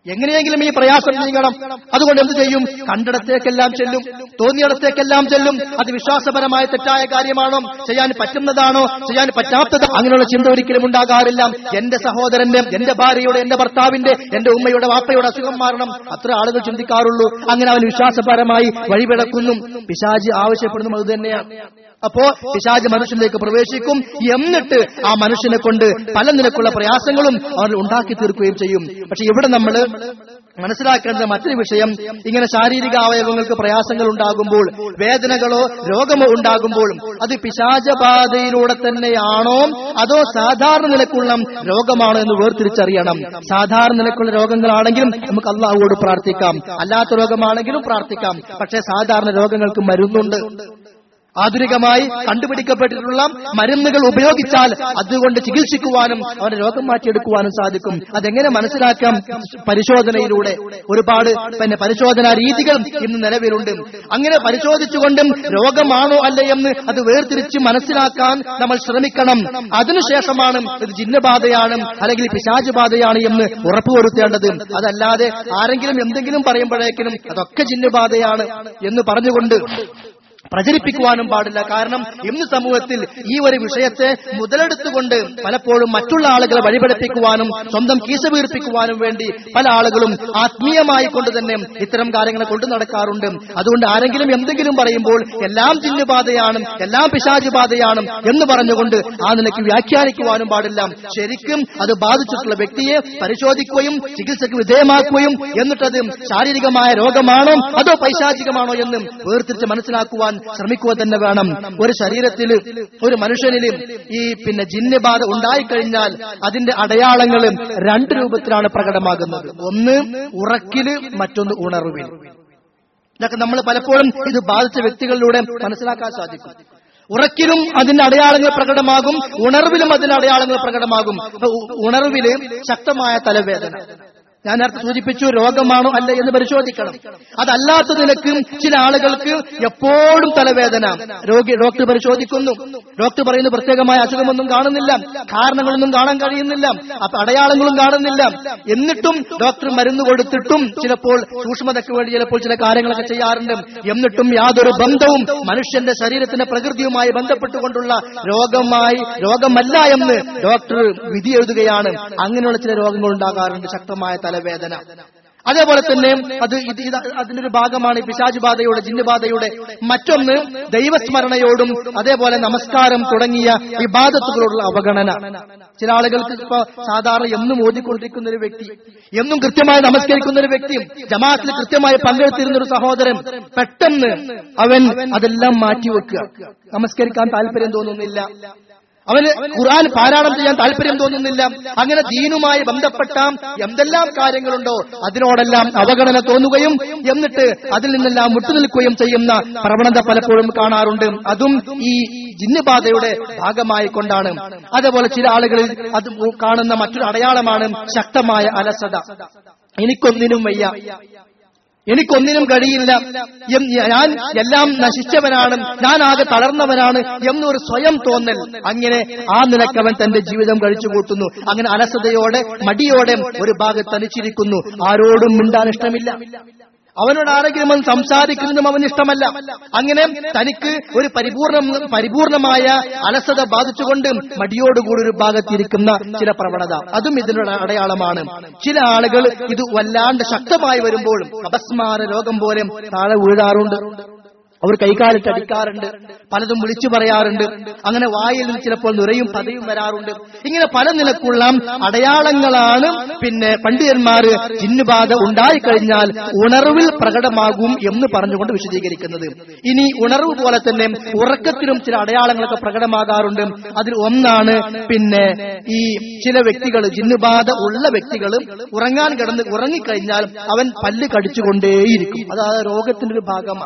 എങ്ങനെയെങ്കിലും ഈ പ്രയാസം നീങ്ങണം അതുകൊണ്ട് എന്ത് ചെയ്യും കണ്ടിടത്തേക്കെല്ലാം ചെല്ലും തോന്നിയിടത്തേക്കെല്ലാം ചെല്ലും അത് വിശ്വാസപരമായ തെറ്റായ കാര്യമാണോ ചെയ്യാൻ പറ്റുന്നതാണോ ചെയ്യാൻ പറ്റാത്തത് അങ്ങനെയുള്ള ചിന്ത ഒരിക്കലും ഉണ്ടാകാറില്ല എന്റെ സഹോദരന്റെ എന്റെ ഭാര്യയുടെ എന്റെ ഭർത്താവിന്റെ എന്റെ ഉമ്മയുടെ വാപ്പയുടെ അസുഖം മാറണം അത്ര ആളുകൾ ചിന്തിക്കാറുള്ളൂ അങ്ങനെ അവൻ വിശ്വാസപരമായി വഴിപിടക്കുന്നു പിശാജി ആവശ്യപ്പെടുന്നത് അത് തന്നെയാണ് അപ്പോ പിശാജ് മനുഷ്യനിലേക്ക് പ്രവേശിക്കും എന്നിട്ട് ആ മനുഷ്യനെ കൊണ്ട് പല നിലക്കുള്ള പ്രയാസങ്ങളും അവർ ഉണ്ടാക്കി തീർക്കുകയും ചെയ്യും പക്ഷെ ഇവിടെ നമ്മൾ മനസ്സിലാക്കേണ്ട മറ്റൊരു വിഷയം ഇങ്ങനെ ശാരീരിക അവയവങ്ങൾക്ക് പ്രയാസങ്ങൾ ഉണ്ടാകുമ്പോൾ വേദനകളോ രോഗമോ ഉണ്ടാകുമ്പോഴും അത് പിശാചബാധയിലൂടെ തന്നെയാണോ അതോ സാധാരണ നിലക്കുള്ള രോഗമാണോ എന്ന് വേർതിരിച്ചറിയണം സാധാരണ നിലക്കുള്ള രോഗങ്ങളാണെങ്കിലും നമുക്ക് അള്ളാഹുവോട് പ്രാർത്ഥിക്കാം അല്ലാത്ത രോഗമാണെങ്കിലും പ്രാർത്ഥിക്കാം പക്ഷേ സാധാരണ രോഗങ്ങൾക്ക് മരുന്നുണ്ട് ആധുനികമായി കണ്ടുപിടിക്കപ്പെട്ടിട്ടുള്ള മരുന്നുകൾ ഉപയോഗിച്ചാൽ അതുകൊണ്ട് ചികിത്സിക്കുവാനും അവന്റെ രോഗം മാറ്റിയെടുക്കുവാനും സാധിക്കും അതെങ്ങനെ മനസ്സിലാക്കാം പരിശോധനയിലൂടെ ഒരുപാട് പിന്നെ പരിശോധനാ രീതികൾ ഇന്ന് നിലവിലുണ്ട് അങ്ങനെ പരിശോധിച്ചുകൊണ്ടും രോഗമാണോ അല്ലേ എന്ന് അത് വേർതിരിച്ച് മനസ്സിലാക്കാൻ നമ്മൾ ശ്രമിക്കണം അതിനുശേഷമാണ് ഇത് ജിന്നബാധയാണ് അല്ലെങ്കിൽ പിശാച് ബാധയാണ് എന്ന് ഉറപ്പുവരുത്തേണ്ടത് അതല്ലാതെ ആരെങ്കിലും എന്തെങ്കിലും പറയുമ്പോഴേക്കിനും അതൊക്കെ ജിന്നബാധയാണ് എന്ന് പറഞ്ഞുകൊണ്ട് പ്രചരിപ്പിക്കുവാനും പാടില്ല കാരണം ഇന്ന് സമൂഹത്തിൽ ഈ ഒരു വിഷയത്തെ മുതലെടുത്തുകൊണ്ട് പലപ്പോഴും മറ്റുള്ള ആളുകളെ വഴിപെടുപ്പിക്കുവാനും സ്വന്തം കീശ വീർപ്പിക്കുവാനും വേണ്ടി പല ആളുകളും ആത്മീയമായി കൊണ്ട് തന്നെ ഇത്തരം കാര്യങ്ങളെ കൊണ്ടു നടക്കാറുണ്ട് അതുകൊണ്ട് ആരെങ്കിലും എന്തെങ്കിലും പറയുമ്പോൾ എല്ലാം ജിന്നുബാധയാണ് എല്ലാം പിശാചുബാധയാണ് എന്ന് പറഞ്ഞുകൊണ്ട് ആ നിലയ്ക്ക് വ്യാഖ്യാനിക്കുവാനും പാടില്ല ശരിക്കും അത് ബാധിച്ചിട്ടുള്ള വ്യക്തിയെ പരിശോധിക്കുകയും ചികിത്സയ്ക്ക് വിധേയമാക്കുകയും എന്നിട്ടത് ശാരീരികമായ രോഗമാണോ അതോ പൈശാചികമാണോ എന്നും വേർതിരിച്ച് മനസ്സിലാക്കുവാൻ ശ്രമിക്കുക തന്നെ വേണം ഒരു ശരീരത്തിൽ ഒരു മനുഷ്യനിൽ ഈ പിന്നെ ജിന്നബാധ ഉണ്ടായിക്കഴിഞ്ഞാൽ അതിന്റെ അടയാളങ്ങൾ രണ്ട് രൂപത്തിലാണ് പ്രകടമാകുന്നത് ഒന്ന് ഉറക്കില് മറ്റൊന്ന് ഉണർവിൽ ഇതൊക്കെ നമ്മൾ പലപ്പോഴും ഇത് ബാധിച്ച വ്യക്തികളിലൂടെ മനസ്സിലാക്കാൻ സാധിക്കും ഉറക്കിലും അതിന്റെ അടയാളങ്ങൾ പ്രകടമാകും ഉണർവിലും അതിന്റെ അടയാളങ്ങൾ പ്രകടമാകും അപ്പൊ ഉ- ഉണർവില് ശക്തമായ തലവേദന ഞാൻ നേരത്തെ സൂചിപ്പിച്ചു രോഗമാണോ അല്ല എന്ന് പരിശോധിക്കണം അതല്ലാത്ത നിലക്ക് ചില ആളുകൾക്ക് എപ്പോഴും തലവേദന രോഗി ഡോക്ടർ പരിശോധിക്കുന്നു ഡോക്ടർ പറയുന്നു പ്രത്യേകമായ അസുഖമൊന്നും കാണുന്നില്ല കാരണങ്ങളൊന്നും കാണാൻ കഴിയുന്നില്ല അപ്പൊ അടയാളങ്ങളും കാണുന്നില്ല എന്നിട്ടും ഡോക്ടർ മരുന്ന് കൊടുത്തിട്ടും ചിലപ്പോൾ സൂക്ഷ്മതയ്ക്ക് വേണ്ടി ചിലപ്പോൾ ചില കാര്യങ്ങളൊക്കെ ചെയ്യാറുണ്ട് എന്നിട്ടും യാതൊരു ബന്ധവും മനുഷ്യന്റെ ശരീരത്തിന്റെ പ്രകൃതിയുമായി ബന്ധപ്പെട്ടുകൊണ്ടുള്ള രോഗമായി രോഗമല്ല എന്ന് ഡോക്ടർ വിധി എഴുതുകയാണ് അങ്ങനെയുള്ള ചില രോഗങ്ങൾ ഉണ്ടാകാറുണ്ട് ശക്തമായ തലവേദന അതേപോലെ തന്നെ അത് ഇത് ഇത് അതിന്റെ ഒരു ഭാഗമാണ് ഈ പിശാച് ബാധയുടെ ജിന്നുബാധയുടെ മറ്റൊന്ന് ദൈവസ്മരണയോടും അതേപോലെ നമസ്കാരം തുടങ്ങിയ വിവാദത്തുകളോടുള്ള അവഗണന ചില ആളുകൾക്ക് ഇപ്പൊ സാധാരണ എന്നും ഓതിക്കൊണ്ടിരിക്കുന്ന ഒരു വ്യക്തി എന്നും കൃത്യമായി നമസ്കരിക്കുന്ന ഒരു വ്യക്തി ജമാഅത്തിൽ കൃത്യമായി പങ്കെടുത്തിരുന്ന ഒരു സഹോദരൻ പെട്ടെന്ന് അവൻ അതെല്ലാം മാറ്റിവെക്കുക നമസ്കരിക്കാൻ താല്പര്യം തോന്നുന്നില്ല അവന് ഖുർആൻ പാരായണം ചെയ്യാൻ താല്പര്യം തോന്നുന്നില്ല അങ്ങനെ ദീനുമായി ബന്ധപ്പെട്ട എന്തെല്ലാം കാര്യങ്ങളുണ്ടോ അതിനോടെല്ലാം അവഗണന തോന്നുകയും എന്നിട്ട് അതിൽ നിന്നെല്ലാം വിട്ടുനിൽക്കുകയും ചെയ്യുന്ന പ്രവണത പലപ്പോഴും കാണാറുണ്ട് അതും ഈ ജിന്നുബാധയുടെ ഭാഗമായി കൊണ്ടാണ് അതേപോലെ ചില ആളുകളിൽ അത് കാണുന്ന മറ്റൊരു അടയാളമാണ് ശക്തമായ അലസത എനിക്കൊന്നിനും വയ്യ എനിക്കൊന്നിനും കഴിയില്ല എം- ഞാൻ എല്ലാം നശിച്ചവനാണ് ഞാൻ ആകെ തളർന്നവനാണ് എന്നൊരു സ്വയം തോന്നൽ അങ്ങനെ ആ നിലക്കവൻ തന്റെ ജീവിതം കഴിച്ചു കൂട്ടുന്നു അങ്ങനെ അലസതയോടെ മടിയോടെ ഒരു ഭാഗത്ത് തനിച്ചിരിക്കുന്നു ആരോടും മിണ്ടാൻ ഇഷ്ടമില്ല അവനോട് ആരെങ്കിലും അവൻ സംസാരിക്കുന്നതും അവന് ഇഷ്ടമല്ല അങ്ങനെ തനിക്ക് ഒരു പരിപൂർണ പരിപൂർണമായ അലസത ബാധിച്ചുകൊണ്ട് മടിയോടുകൂടി ഒരു ഭാഗത്തിരിക്കുന്ന ചില പ്രവണത അതും ഇതിനുള്ള അടയാളമാണ് ചില ആളുകൾ ഇത് വല്ലാണ്ട് ശക്തമായി വരുമ്പോഴും അപസ്മാര രോഗം പോലെ താഴെ വീഴാറുണ്ട് അവർ കൈകാലിട്ട് അടിക്കാറുണ്ട് പലതും വിളിച്ചു പറയാറുണ്ട് അങ്ങനെ വായിൽ നിന്ന് ചിലപ്പോൾ നുരയും പതയും വരാറുണ്ട് ഇങ്ങനെ പല നിലക്കുള്ള അടയാളങ്ങളാണ് പിന്നെ പണ്ഡിതന്മാർ ജിന്നുബാധ ഉണ്ടായിക്കഴിഞ്ഞാൽ ഉണർവിൽ പ്രകടമാകും എന്ന് പറഞ്ഞുകൊണ്ട് വിശദീകരിക്കുന്നത് ഇനി ഉണർവ് പോലെ തന്നെ ഉറക്കത്തിലും ചില അടയാളങ്ങളൊക്കെ പ്രകടമാകാറുണ്ട് അതിൽ ഒന്നാണ് പിന്നെ ഈ ചില വ്യക്തികൾ ജിന്നുബാധ ഉള്ള വ്യക്തികൾ ഉറങ്ങാൻ കിടന്ന് ഉറങ്ങിക്കഴിഞ്ഞാൽ അവൻ പല്ല് കടിച്ചുകൊണ്ടേയിരിക്കും അത് ആ രോഗത്തിന്റെ ഒരു ഭാഗമാണ്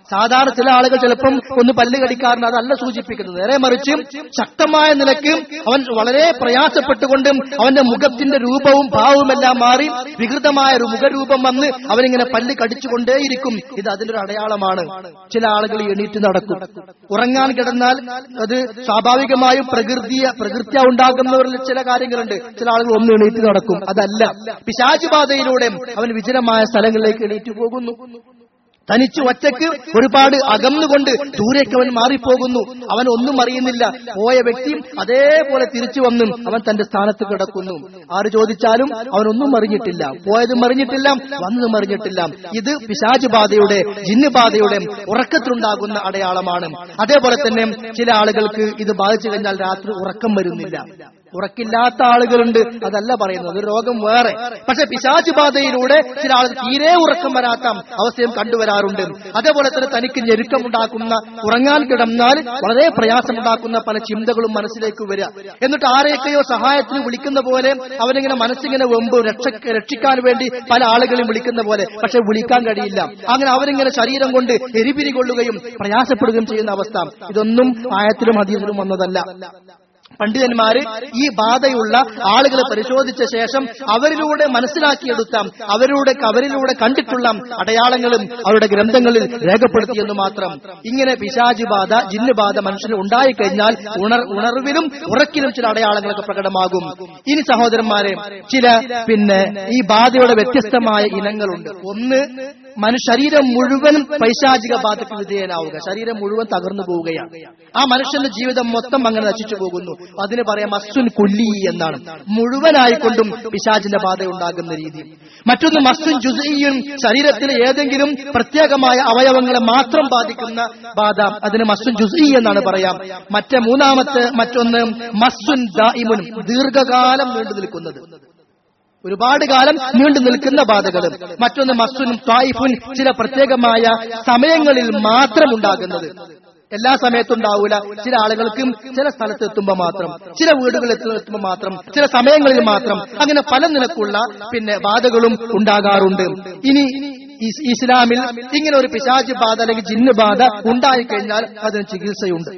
സാധാരണ ചില ആളുകൾ ചിലപ്പം ഒന്ന് പല്ല് കടിക്കാറുണ്ട് അതല്ല സൂചിപ്പിക്കുന്നത് നേരെ മറിച്ച് ശക്തമായ നിലക്ക് അവൻ വളരെ പ്രയാസപ്പെട്ടുകൊണ്ട് അവന്റെ മുഖത്തിന്റെ രൂപവും ഭാവവും എല്ലാം മാറി വികൃതമായ ഒരു മുഖരൂപം വന്ന് അവനിങ്ങനെ പല്ല് കടിച്ചുകൊണ്ടേയിരിക്കും ഇത് അതിലൊരു അടയാളമാണ് ചില ആളുകൾ എണീറ്റ് നടക്കും ഉറങ്ങാൻ കിടന്നാൽ അത് സ്വാഭാവികമായും പ്രകൃതിയ പ്രകൃത്യ ഉണ്ടാകുന്നവരിൽ ചില കാര്യങ്ങളുണ്ട് ചില ആളുകൾ ഒന്ന് എണീറ്റ് നടക്കും അതല്ല പിശാചുബാധയിലൂടെ അവൻ വിജനമായ സ്ഥലങ്ങളിലേക്ക് എണീറ്റ് പോകുന്നു തനിച്ച് ഒറ്റയ്ക്ക് ഒരുപാട് അകന്നുകൊണ്ട് ദൂരേക്ക് അവൻ മാറിപ്പോകുന്നു അവൻ ഒന്നും അറിയുന്നില്ല പോയ വ്യക്തിയും അതേപോലെ തിരിച്ചു വന്നും അവൻ തന്റെ സ്ഥാനത്ത് കിടക്കുന്നു ആര് ചോദിച്ചാലും അവനൊന്നും അറിഞ്ഞിട്ടില്ല പോയതും അറിഞ്ഞിട്ടില്ല വന്നതും അറിഞ്ഞിട്ടില്ല ഇത് പിശാച് ബാധയുടെ ജിന്ന് ബാധയുടെ ഉറക്കത്തിലുണ്ടാകുന്ന അടയാളമാണ് അതേപോലെ തന്നെ ചില ആളുകൾക്ക് ഇത് ബാധിച്ചു കഴിഞ്ഞാൽ രാത്രി ഉറക്കം വരുന്നില്ല ഉറക്കില്ലാത്ത ആളുകളുണ്ട് അതല്ല പറയുന്നത് ഒരു രോഗം വേറെ പക്ഷെ പിശാച് ബാധയിലൂടെ ചില ആളുകൾ തീരെ ഉറക്കം വരാത്ത അവസ്ഥയും കണ്ടുവരാറുണ്ട് അതേപോലെ തന്നെ തനിക്ക് ഞെരുക്കമുണ്ടാക്കുന്ന ഉറങ്ങാൻ കിടന്നാൽ വളരെ പ്രയാസമുണ്ടാക്കുന്ന പല ചിന്തകളും മനസ്സിലേക്ക് വരിക എന്നിട്ട് ആരെയൊക്കെയോ സഹായത്തിന് വിളിക്കുന്ന പോലെ അവനിങ്ങനെ മനസ്സിങ്ങനെ വെമ്പ് രക്ഷ രക്ഷിക്കാൻ വേണ്ടി പല ആളുകളെയും വിളിക്കുന്ന പോലെ പക്ഷെ വിളിക്കാൻ കഴിയില്ല അങ്ങനെ അവരിങ്ങനെ ശരീരം കൊണ്ട് എരിപിരി കൊള്ളുകയും പ്രയാസപ്പെടുകയും ചെയ്യുന്ന അവസ്ഥ ഇതൊന്നും ആയത്തിലും ഹദീസിലും വന്നതല്ല പണ്ഡിതന്മാര് ഈ ബാധയുള്ള ആളുകളെ പരിശോധിച്ച ശേഷം അവരിലൂടെ മനസ്സിലാക്കിയെടുത്ത അവരുടെ അവരിലൂടെ കണ്ടിട്ടുള്ള അടയാളങ്ങളും അവരുടെ ഗ്രന്ഥങ്ങളിൽ രേഖപ്പെടുത്തിയെന്ന് മാത്രം ഇങ്ങനെ പിശാജ് ബാധ ജിന്ന് ബാധ മനുഷ്യന് ഉണ്ടായിക്കഴിഞ്ഞാൽ ഉണർ ഉണർവിലും ഉറക്കിലും ചില അടയാളങ്ങളൊക്കെ പ്രകടമാകും ഇനി സഹോദരന്മാരെ ചില പിന്നെ ഈ ബാധയുടെ വ്യത്യസ്തമായ ഇനങ്ങളുണ്ട് ഒന്ന് മനു ശരീരം മുഴുവൻ പൈശാചിക ബാധയ്ക്ക് വിധേയനാവുക ശരീരം മുഴുവൻ തകർന്നു പോവുകയാണ് ആ മനുഷ്യന്റെ ജീവിതം മൊത്തം അങ്ങനെ നശിച്ചു പോകുന്നു അതിന് പറയാം മസ്സുൻ കുല്ലി എന്നാണ് മുഴുവനായിക്കൊണ്ടും പിശാചിന്റെ ബാധ ഉണ്ടാകുന്ന രീതി മറ്റൊന്ന് മസ്സുൻ ജുസൈയും ശരീരത്തിലെ ഏതെങ്കിലും പ്രത്യേകമായ അവയവങ്ങളെ മാത്രം ബാധിക്കുന്ന ബാധ അതിന് മസ്സുൻ ജുസൈ എന്നാണ് പറയാം മറ്റേ മൂന്നാമത്തെ മറ്റൊന്ന് മസ്സുൻ ദായിമുൻ ദീർഘകാലം നീണ്ടു നിൽക്കുന്നത് ഒരുപാട് കാലം നീണ്ടു നിൽക്കുന്ന ബാധകളും മറ്റൊന്ന് മസ്സുനും തായിഫുൻ ചില പ്രത്യേകമായ സമയങ്ങളിൽ മാത്രം ഉണ്ടാകുന്നത് എല്ലാ സമയത്തും ഉണ്ടാവൂല ചില ആളുകൾക്കും ചില സ്ഥലത്ത് എത്തുമ്പോൾ മാത്രം ചില വീടുകളിൽ എത്തുമ്പോൾ മാത്രം ചില സമയങ്ങളിൽ മാത്രം അങ്ങനെ പല നിലക്കുള്ള പിന്നെ ബാധകളും ഉണ്ടാകാറുണ്ട് ഇനി ഇസ് ഇസ്ലാമിൽ ഇങ്ങനെ ഒരു പിശാച് ബാധ അല്ലെങ്കിൽ ജിന്ന് ബാധ ഉണ്ടായിക്കഴിഞ്ഞാൽ അതിന് ചികിത്സയുണ്ട്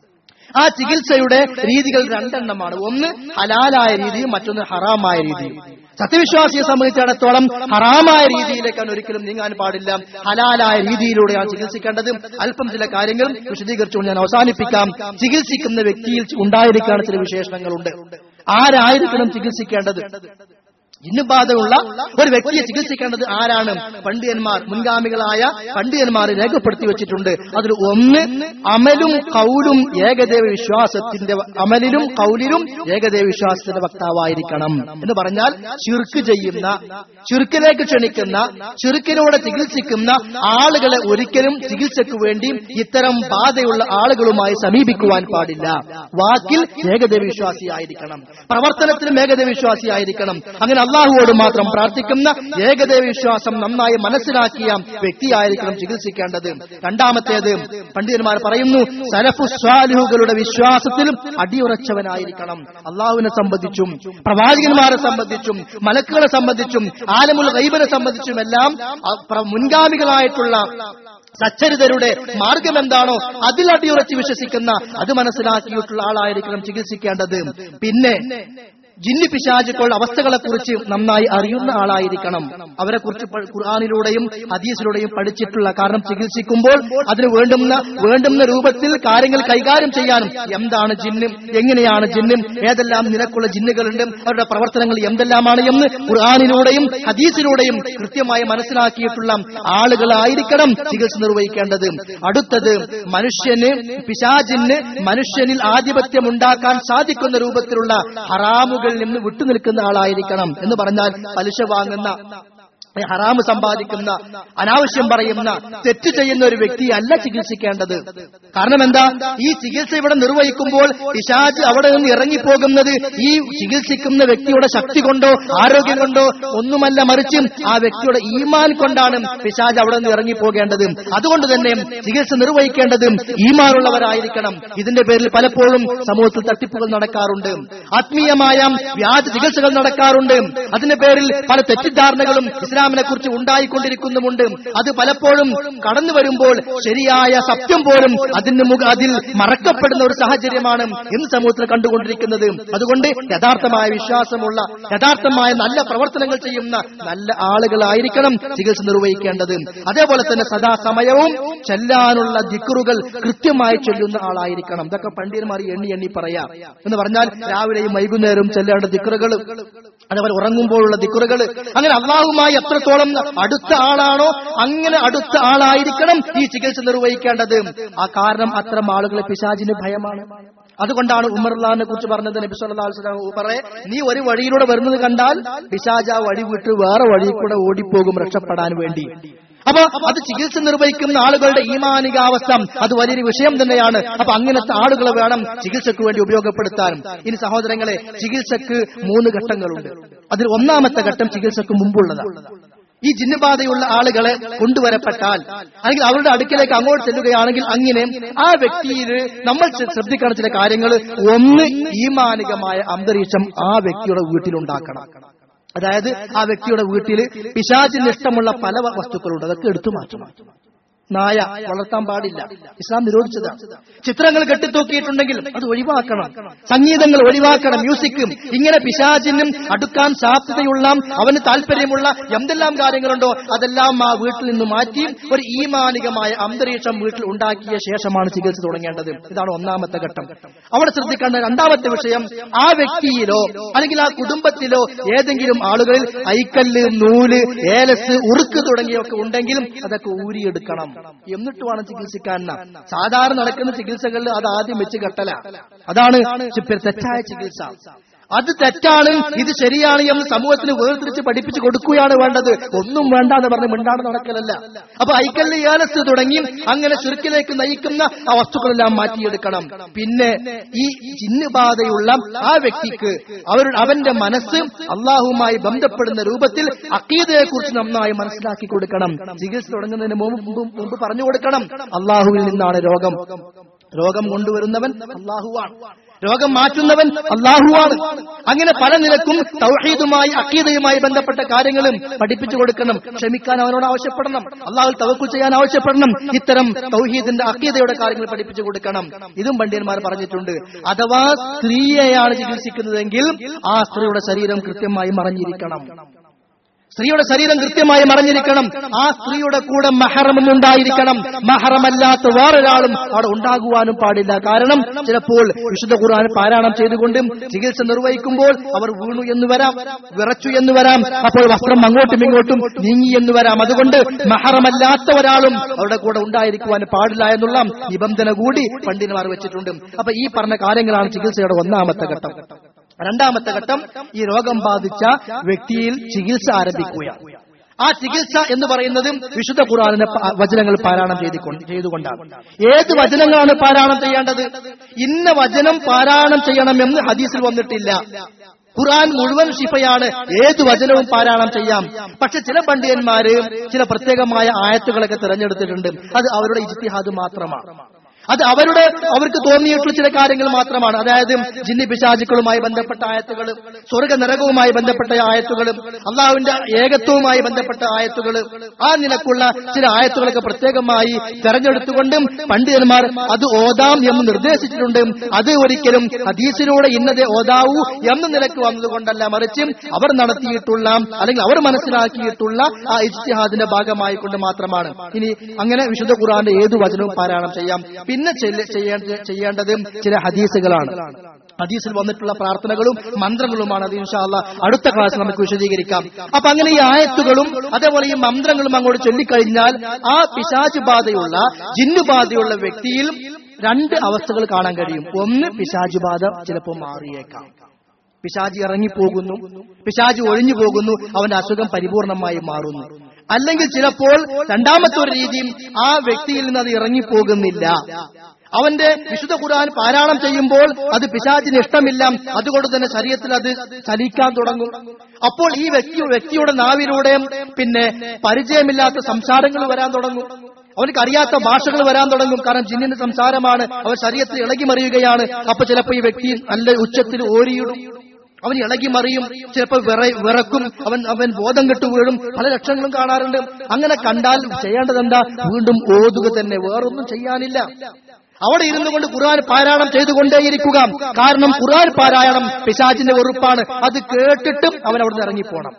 ആ ചികിത്സയുടെ രീതികൾ രണ്ടെണ്ണമാണ് ഒന്ന് ഹലാലായ രീതിയും മറ്റൊന്ന് ഹറാമായ രീതിയും സത്യവിശ്വാസിയെ സംബന്ധിച്ചിടത്തോളം ഹറാമായ രീതിയിലേക്കാണ് ഒരിക്കലും നീങ്ങാൻ പാടില്ല ഹലാലായ രീതിയിലൂടെയാണ് ചികിത്സിക്കേണ്ടത് അല്പം ചില കാര്യങ്ങൾ വിശദീകരിച്ചുകൊണ്ട് ഞാൻ അവസാനിപ്പിക്കാം ചികിത്സിക്കുന്ന വ്യക്തിയിൽ ഉണ്ടായിരിക്കാണ് ചില വിശേഷണങ്ങളുണ്ട് ആരായിരിക്കണം ചികിത്സിക്കേണ്ടത് ജിന്നുബാധയുള്ള ഒരു വ്യക്തിയെ ചികിത്സിക്കേണ്ടത് ആരാണ് പണ്ഡിതന്മാർ മുൻഗാമികളായ പണ്ഡിതന്മാർ രേഖപ്പെടുത്തി വെച്ചിട്ടുണ്ട് അതിൽ ഒന്ന് അമലും കൗലും ഏകദേവ വിശ്വാസത്തിന്റെ അമലിലും കൗലിലും ഏകദേവ വിശ്വാസത്തിന്റെ വക്താവായിരിക്കണം എന്ന് പറഞ്ഞാൽ ചുരുക്ക് ചെയ്യുന്ന ചുരുക്കിലേക്ക് ക്ഷണിക്കുന്ന ചുരുക്കിലൂടെ ചികിത്സിക്കുന്ന ആളുകളെ ഒരിക്കലും ചികിത്സയ്ക്ക് വേണ്ടി ഇത്തരം ബാധയുള്ള ആളുകളുമായി സമീപിക്കുവാൻ പാടില്ല വാക്കിൽ ഏകദേവ വിശ്വാസിയായിരിക്കണം പ്രവർത്തനത്തിലും ഏകദേവ വിശ്വാസിയായിരിക്കണം അങ്ങനെ അള്ളാഹുവോട് മാത്രം പ്രാർത്ഥിക്കുന്ന ഏകദേവ വിശ്വാസം നന്നായി മനസ്സിലാക്കിയ വ്യക്തിയായിരിക്കണം ചികിത്സിക്കേണ്ടത് രണ്ടാമത്തേത് പണ്ഡിതന്മാർ പറയുന്നു സലഫു സ്വാലിഹുകളുടെ വിശ്വാസത്തിലും അടിയുറച്ചവനായിരിക്കണം അള്ളാഹുവിനെ സംബന്ധിച്ചും പ്രവാചകന്മാരെ സംബന്ധിച്ചും മലക്കുകളെ സംബന്ധിച്ചും ആലമുൽ ഗൈബനെ സംബന്ധിച്ചും എല്ലാം ആ പ്ര- മുൻഗാമികളായിട്ടുള്ള സച്ചരിതരുടെ മാർഗം എന്താണോ അതിൽ അടിയുറച്ച് വിശ്വസിക്കുന്ന അത് മനസ്സിലാക്കിയിട്ടുള്ള ആളായിരിക്കണം ചികിത്സിക്കേണ്ടത് പിന്നെ ജിന്നി പിശാചുക്കളുടെ അവസ്ഥകളെക്കുറിച്ച് നന്നായി അറിയുന്ന ആളായിരിക്കണം അവരെക്കുറിച്ച് പ- ഖുർആാനിലൂടെയും ഹദീസിലൂടെയും പഠിച്ചിട്ടുള്ള കാരണം ചികിത്സിക്കുമ്പോൾ അതിന് വേണ്ടുന്ന വേണ്ടുന്ന രൂപത്തിൽ കാര്യങ്ങൾ കൈകാര്യം ചെയ്യാനും എന്താണ് ജിന്നും എങ്ങനെയാണ് ജിന്നും ഏതെല്ലാം നിലക്കുള്ള ജിന്നുകളുണ്ട് അവരുടെ പ്രവർത്തനങ്ങൾ എന്തെല്ലാമാണ് എന്ന് ഖുർആാനിലൂടെയും ഹദീസിലൂടെയും കൃത്യമായി മനസ്സിലാക്കിയിട്ടുള്ള ആളുകളായിരിക്കണം ചികിത്സ നിർവഹിക്കേണ്ടത് അടുത്തത് മനുഷ്യന് പിശാചിന് മനുഷ്യനിൽ ആധിപത്യം ഉണ്ടാക്കാൻ സാധിക്കുന്ന രൂപത്തിലുള്ള ഹറാമുകളിൽ നിന്ന് വിട്ടുനിൽക്കുന്ന ആളായിരിക്കണം എന്ന് പറഞ്ഞാൽ പലിശ വാങ്ങുന്ന ഹറാമ് സമ്പാദിക്കുന്ന അനാവശ്യം പറയുന്ന തെറ്റ് ചെയ്യുന്ന ഒരു വ്യക്തിയല്ല ചികിത്സിക്കേണ്ടത് കാരണം എന്താ ഈ ചികിത്സ ഇവിടെ നിർവഹിക്കുമ്പോൾ പിശാജ് അവിടെ നിന്ന് ഇറങ്ങിപ്പോകുന്നത് ഈ ചികിത്സിക്കുന്ന വ്യക്തിയുടെ ശക്തി കൊണ്ടോ ആരോഗ്യം കൊണ്ടോ ഒന്നുമല്ല മറിച്ച് ആ വ്യക്തിയുടെ ഈമാൻ കൊണ്ടാണ് പിശാജ് അവിടെ നിന്ന് ഇറങ്ങിപ്പോകേണ്ടത് അതുകൊണ്ട് തന്നെ ചികിത്സ നിർവഹിക്കേണ്ടത് ഈമാനുള്ളവരായിരിക്കണം ഇതിന്റെ പേരിൽ പലപ്പോഴും സമൂഹത്തിൽ തട്ടിപ്പുകൾ നടക്കാറുണ്ട് ആത്മീയമായ വ്യാജ ചികിത്സകൾ നടക്കാറുണ്ട് അതിന്റെ പേരിൽ പല തെറ്റിദ്ധാരണകളും ഇസ്ലാം ഇസ്ലാമിനെ കുറിച്ച് ഉണ്ടായിക്കൊണ്ടിരിക്കുന്നുമുണ്ട് അത് പലപ്പോഴും കടന്നു വരുമ്പോൾ ശരിയായ സത്യം പോലും അതിന് മുഖ അതിൽ മറക്കപ്പെടുന്ന ഒരു സാഹചര്യമാണ് ഇന്ന് സമൂഹത്തിൽ കണ്ടുകൊണ്ടിരിക്കുന്നത് അതുകൊണ്ട് യഥാർത്ഥമായ വിശ്വാസമുള്ള യഥാർത്ഥമായ നല്ല പ്രവർത്തനങ്ങൾ ചെയ്യുന്ന നല്ല ആളുകളായിരിക്കണം ചികിത്സ നിർവഹിക്കേണ്ടത് അതേപോലെ തന്നെ സദാസമയവും ചെല്ലാനുള്ള ദിക്കറുകൾ കൃത്യമായി ചൊല്ലുന്ന ആളായിരിക്കണം ഇതൊക്കെ പണ്ഡിതന്മാർ എണ്ണി എണ്ണി പറയാം എന്ന് പറഞ്ഞാൽ രാവിലെയും വൈകുന്നേരവും ചെല്ലേണ്ട ദിക്കറുകൾ അതേപോലെ ഉറങ്ങുമ്പോഴുള്ള ദിക്കറുകൾ അങ്ങനെ അള്ളാഹുമായി എത്രത്തോളം അടുത്ത ആളാണോ അങ്ങനെ അടുത്ത ആളായിരിക്കണം ഈ ചികിത്സ നിർവഹിക്കേണ്ടത് ആ കാരണം അത്തരം ആളുകളെ പിശാചിന് ഭയമാണ് അതുകൊണ്ടാണ് ഉമർലാനെ കുറിച്ച് പറഞ്ഞത് നബി സല്ലല്ലാഹു അലൈഹി വസല്ലം പറയെ നീ ഒരു വഴിയിലൂടെ വരുന്നത് കണ്ടാൽ പിശാജ് ആ വഴി വിട്ട് വേറെ വഴി കൂടെ ഓടിപ്പോകും രക്ഷപ്പെടാൻ വേണ്ടി അപ്പൊ അത് ചികിത്സ നിർവഹിക്കുന്ന ആളുകളുടെ ഈമാനികാവസ്ഥ അത് വലിയൊരു വിഷയം തന്നെയാണ് അപ്പൊ അങ്ങനത്തെ ആളുകളെ വേണം ചികിത്സക്ക് വേണ്ടി ഉപയോഗപ്പെടുത്താനും ഇനി സഹോദരങ്ങളെ ചികിത്സക്ക് മൂന്ന് ഘട്ടങ്ങളുണ്ട് അതിൽ ഒന്നാമത്തെ ഘട്ടം ചികിത്സക്ക് മുമ്പുള്ളതാണ് ഈ ജിന്നുബാധയുള്ള ആളുകളെ കൊണ്ടുവരപ്പെട്ടാൽ അല്ലെങ്കിൽ അവരുടെ അടുക്കിലേക്ക് അങ്ങോട്ട് ചെല്ലുകയാണെങ്കിൽ അങ്ങനെ ആ വ്യക്തിയിൽ നമ്മൾ ശ്ര- ശ്രദ്ധിക്കേണ്ട ചില കാര്യങ്ങൾ ഒന്ന് ഈമാനികമായ അന്തരീക്ഷം ആ വ്യക്തിയുടെ വീട്ടിലുണ്ടാക്കണം അതായത് ആ വ്യക്തിയുടെ വീട്ടിൽ പിശാചിന് ഇഷ്ടമുള്ള പല വ- വസ്തുക്കളുണ്ട് അതൊക്കെ എടുത്തു മാറ്റണം നായ വളർത്താൻ പാടില്ല ഇസ്ലാം നിരോധിച്ചതാണ് ചിത്രങ്ങൾ കെട്ടിത്തൂക്കിയിട്ടുണ്ടെങ്കിൽ അത് ഒഴിവാക്കണം സംഗീതങ്ങൾ ഒഴിവാക്കണം മ്യൂസിക്കും ഇങ്ങനെ പിശാചിനും അടുക്കാൻ സാധ്യതയുള്ള അവന് താല്പര്യമുള്ള എന്തെല്ലാം കാര്യങ്ങളുണ്ടോ അതെല്ലാം ആ വീട്ടിൽ നിന്ന് മാറ്റി ഒരു ഈമാനികമായ അന്തരീക്ഷം വീട്ടിൽ ഉണ്ടാക്കിയ ശേഷമാണ് ചികിത്സ തുടങ്ങേണ്ടത് ഇതാണ് ഒന്നാമത്തെ ഘട്ടം അവിടെ ശ്രദ്ധിക്കേണ്ട രണ്ടാമത്തെ വിഷയം ആ വ്യക്തിയിലോ അല്ലെങ്കിൽ ആ കുടുംബത്തിലോ ഏതെങ്കിലും ആളുകളിൽ ഐക്കല്ല് നൂല് ഏലസ് ഉറുക്ക് തുടങ്ങിയൊക്കെ ഉണ്ടെങ്കിലും അതൊക്കെ ഊരിയെടുക്കണം എന്നിട്ട് വേണം ചികിത്സിക്കാൻ സാധാരണ നടക്കുന്ന ചികിത്സകളിൽ അത് ആദ്യം വെച്ച് കെട്ടല അതാണ് ചി- തെറ്റായ ചികിത്സ അത് തെറ്റാണ് ഇത് ശരിയാണ് എന്ന് സമൂഹത്തിന് വേർതിരിച്ച് പഠിപ്പിച്ചു കൊടുക്കുകയാണ് വേണ്ടത് ഒന്നും വേണ്ട എന്ന് പറഞ്ഞ് മിണ്ടാണ് നടക്കലല്ല അപ്പൊ ഐക്കല്ല് ഏലസ് തുടങ്ങി അങ്ങനെ ചുരുക്കിലേക്ക് നയിക്കുന്ന ആ വസ്തുക്കളെല്ലാം മാറ്റിയെടുക്കണം പിന്നെ ഈ ജിന്നുബാധയുള്ള ആ വ്യക്തിക്ക് അവരുടെ അവന്റെ മനസ്സ് അള്ളാഹുമായി ബന്ധപ്പെടുന്ന രൂപത്തിൽ അക്കീതയെ കുറിച്ച് നന്നായി മനസ്സിലാക്കി കൊടുക്കണം ചികിത്സ തുടങ്ങുന്നതിന് മുമ്പ് മുമ്പ് മുമ്പ് പറഞ്ഞു കൊടുക്കണം അള്ളാഹുവിൽ നിന്നാണ് രോഗം രോഗം കൊണ്ടുവരുന്നവൻ അള്ളാഹുവാണ് രോഗം മാറ്റുന്നവൻ അള്ളാഹുവാണ് അങ്ങനെ പല നിലക്കും തൗഹീദുമായി അക്കീതയുമായി ബന്ധപ്പെട്ട കാര്യങ്ങളും പഠിപ്പിച്ചു കൊടുക്കണം ക്ഷമിക്കാൻ അവനോട് ആവശ്യപ്പെടണം അള്ളാഹുൽ തവക്കുൽ ചെയ്യാൻ ആവശ്യപ്പെടണം ഇത്തരം തൗഹീദിന്റെ അക്കീതയുടെ കാര്യങ്ങൾ പഠിപ്പിച്ചു കൊടുക്കണം ഇതും പണ്ഡിതന്മാർ പറഞ്ഞിട്ടുണ്ട് അഥവാ സ്ത്രീയെയാണ് ചികിത്സിക്കുന്നതെങ്കിൽ ആ സ്ത്രീയുടെ ശരീരം കൃത്യമായി മറഞ്ഞിരിക്കണം സ്ത്രീയുടെ ശരീരം കൃത്യമായി മറഞ്ഞിരിക്കണം ആ സ്ത്രീയുടെ കൂടെ മഹറമും ഉണ്ടായിരിക്കണം മഹറമല്ലാത്ത വേറൊരാളും അവിടെ ഉണ്ടാകുവാനും പാടില്ല കാരണം ചിലപ്പോൾ വിശുദ്ധ ഖുർആൻ പാരായണം ചെയ്തുകൊണ്ടും ചികിത്സ നിർവഹിക്കുമ്പോൾ അവർ വീണു എന്ന് വരാം വിറച്ചു എന്ന് വരാം അപ്പോൾ വസ്ത്രം അങ്ങോട്ടും ഇങ്ങോട്ടും നീങ്ങി എന്ന് വരാം അതുകൊണ്ട് മഹറമല്ലാത്ത ഒരാളും അവരുടെ കൂടെ ഉണ്ടായിരിക്കുവാൻ പാടില്ല എന്നുള്ള നിബന്ധന കൂടി പണ്ഡിതന്മാർ വെച്ചിട്ടുണ്ട് അപ്പൊ ഈ പറഞ്ഞ കാര്യങ്ങളാണ് ചികിത്സയുടെ ഒന്നാമത്തെ ഘട്ടം രണ്ടാമത്തെ ഘട്ടം ഈ രോഗം ബാധിച്ച വ്യക്തിയിൽ ചികിത്സ ആരംഭിക്കുക ആ ചികിത്സ എന്ന് പറയുന്നത് വിശുദ്ധ ഖുർആാനിനെ പ- വചനങ്ങൾ പാരായണം ചെയ്തുകൊണ്ട് ചെയ്തുകൊണ്ടാണ് ഏത് വചനങ്ങളാണ് പാരായണം ചെയ്യേണ്ടത് ഇന്ന വചനം പാരായണം ചെയ്യണമെന്ന് ഹദീസിൽ വന്നിട്ടില്ല ഖുർആൻ മുഴുവൻ ശിഫയാണ് ഏത് വചനവും പാരായണം ചെയ്യാം പക്ഷെ ചില പണ്ഡിതന്മാര് ചില പ്രത്യേകമായ ആയത്തുകളൊക്കെ തിരഞ്ഞെടുത്തിട്ടുണ്ട് അത് അവരുടെ ഇജ്തിഹാദ് മാത്രമാണ് അത് അവരുടെ അവർക്ക് തോന്നിയിട്ടുള്ള ചില കാര്യങ്ങൾ മാത്രമാണ് അതായത് ജിന്നി പിശാചുക്കളുമായി ബന്ധപ്പെട്ട ആയത്തുകൾ സ്വർഗ നരകവുമായി ബന്ധപ്പെട്ട ആയത്തുകൾ അള്ളാഹുവിന്റെ ഏകത്വവുമായി ബന്ധപ്പെട്ട ആയത്തുകൾ ആ നിലക്കുള്ള ചില ആയത്തുകളൊക്കെ പ്രത്യേകമായി തെരഞ്ഞെടുത്തുകൊണ്ടും പണ്ഡിതന്മാർ അത് ഓതാം എന്ന് നിർദ്ദേശിച്ചിട്ടുണ്ട് അത് ഒരിക്കലും ഹദീസിലൂടെ ഇന്നതെ ഓതാവൂ എന്ന നിലക്ക് വന്നതുകൊണ്ടല്ല മറിച്ച് അവർ നടത്തിയിട്ടുള്ള അല്ലെങ്കിൽ അവർ മനസ്സിലാക്കിയിട്ടുള്ള ആ ഇജ്തിഹാദിന്റെ ഭാഗമായി കൊണ്ട് മാത്രമാണ് ഇനി അങ്ങനെ വിശുദ്ധ ഖുർആന്റെ ഏതു വചനവും പാരായണം ചെയ്യാം പിന്നെ ചെല്ല- ചെയ്യേണ്ട- ചെയ്യേണ്ടത് ചില ഹദീസുകളാണ് ഹദീസിൽ വന്നിട്ടുള്ള പ്രാർത്ഥനകളും മന്ത്രങ്ങളുമാണ് അത് ഇൻഷാല്ല അടുത്ത ക്ലാസ് നമുക്ക് വിശദീകരിക്കാം അപ്പൊ അങ്ങനെ ഈ ആയത്തുകളും അതേപോലെ ഈ മന്ത്രങ്ങളും അങ്ങോട്ട് ചൊല്ലിക്കഴിഞ്ഞാൽ ആ പിശാച് ബാധയുള്ള ജിന്നു ബാധയുള്ള വ്യക്തിയിൽ രണ്ട് അവസ്ഥകൾ കാണാൻ കഴിയും ഒന്ന് പിശാച് ബാധ ചിലപ്പോൾ മാറിയേക്കാം പിശാജ് ഇറങ്ങിപ്പോകുന്നു പിശാജ് ഒഴിഞ്ഞു പോകുന്നു അവന്റെ അസുഖം പരിപൂർണമായി മാറുന്നു അല്ലെങ്കിൽ ചിലപ്പോൾ രണ്ടാമത്തെ ഒരു രീതിയും ആ വ്യക്തിയിൽ നിന്ന് അത് ഇറങ്ങിപ്പോകുന്നില്ല അവന്റെ വിശുദ്ധ ഖുർആൻ പാരായണം ചെയ്യുമ്പോൾ അത് പിശാചിന് ഇഷ്ടമില്ല അതുകൊണ്ട് തന്നെ ശരീരത്തിൽ അത് ചലിക്കാൻ തുടങ്ങും അപ്പോൾ ഈ വ്യക്തി വ്യക്തിയുടെ നാവിലൂടെ പിന്നെ പരിചയമില്ലാത്ത സംസാരങ്ങൾ വരാൻ തുടങ്ങും അവനക്ക് അറിയാത്ത ഭാഷകൾ വരാൻ തുടങ്ങും കാരണം ജിന്നിന്റെ സംസാരമാണ് അവൻ ശരീരത്തിൽ ഇളകി മറിയുകയാണ് അപ്പൊ ചിലപ്പോൾ ഈ വ്യക്തി നല്ല ഉച്ചത്തിൽ ഓരിയിടും അവൻ ഇളകി മറിയും ചിലപ്പോൾ വിറ വിറക്കും അവൻ അവൻ ബോധം കെട്ടു വീഴും പല ലക്ഷണങ്ങളും കാണാറുണ്ട് അങ്ങനെ കണ്ടാൽ ചെയ്യേണ്ടത് എന്താ വീണ്ടും ഓതുക തന്നെ വേറൊന്നും ചെയ്യാനില്ല അവിടെ ഇരുന്നു കൊണ്ട് ഖുർആൻ പാരായണം ചെയ്തുകൊണ്ടേയിരിക്കുക കാരണം ഖുർആൻ പാരായണം പിശാചിന്റെ വെറുപ്പാണ് അത് കേട്ടിട്ടും അവൻ അവിടുന്ന് ഇറങ്ങിപ്പോണം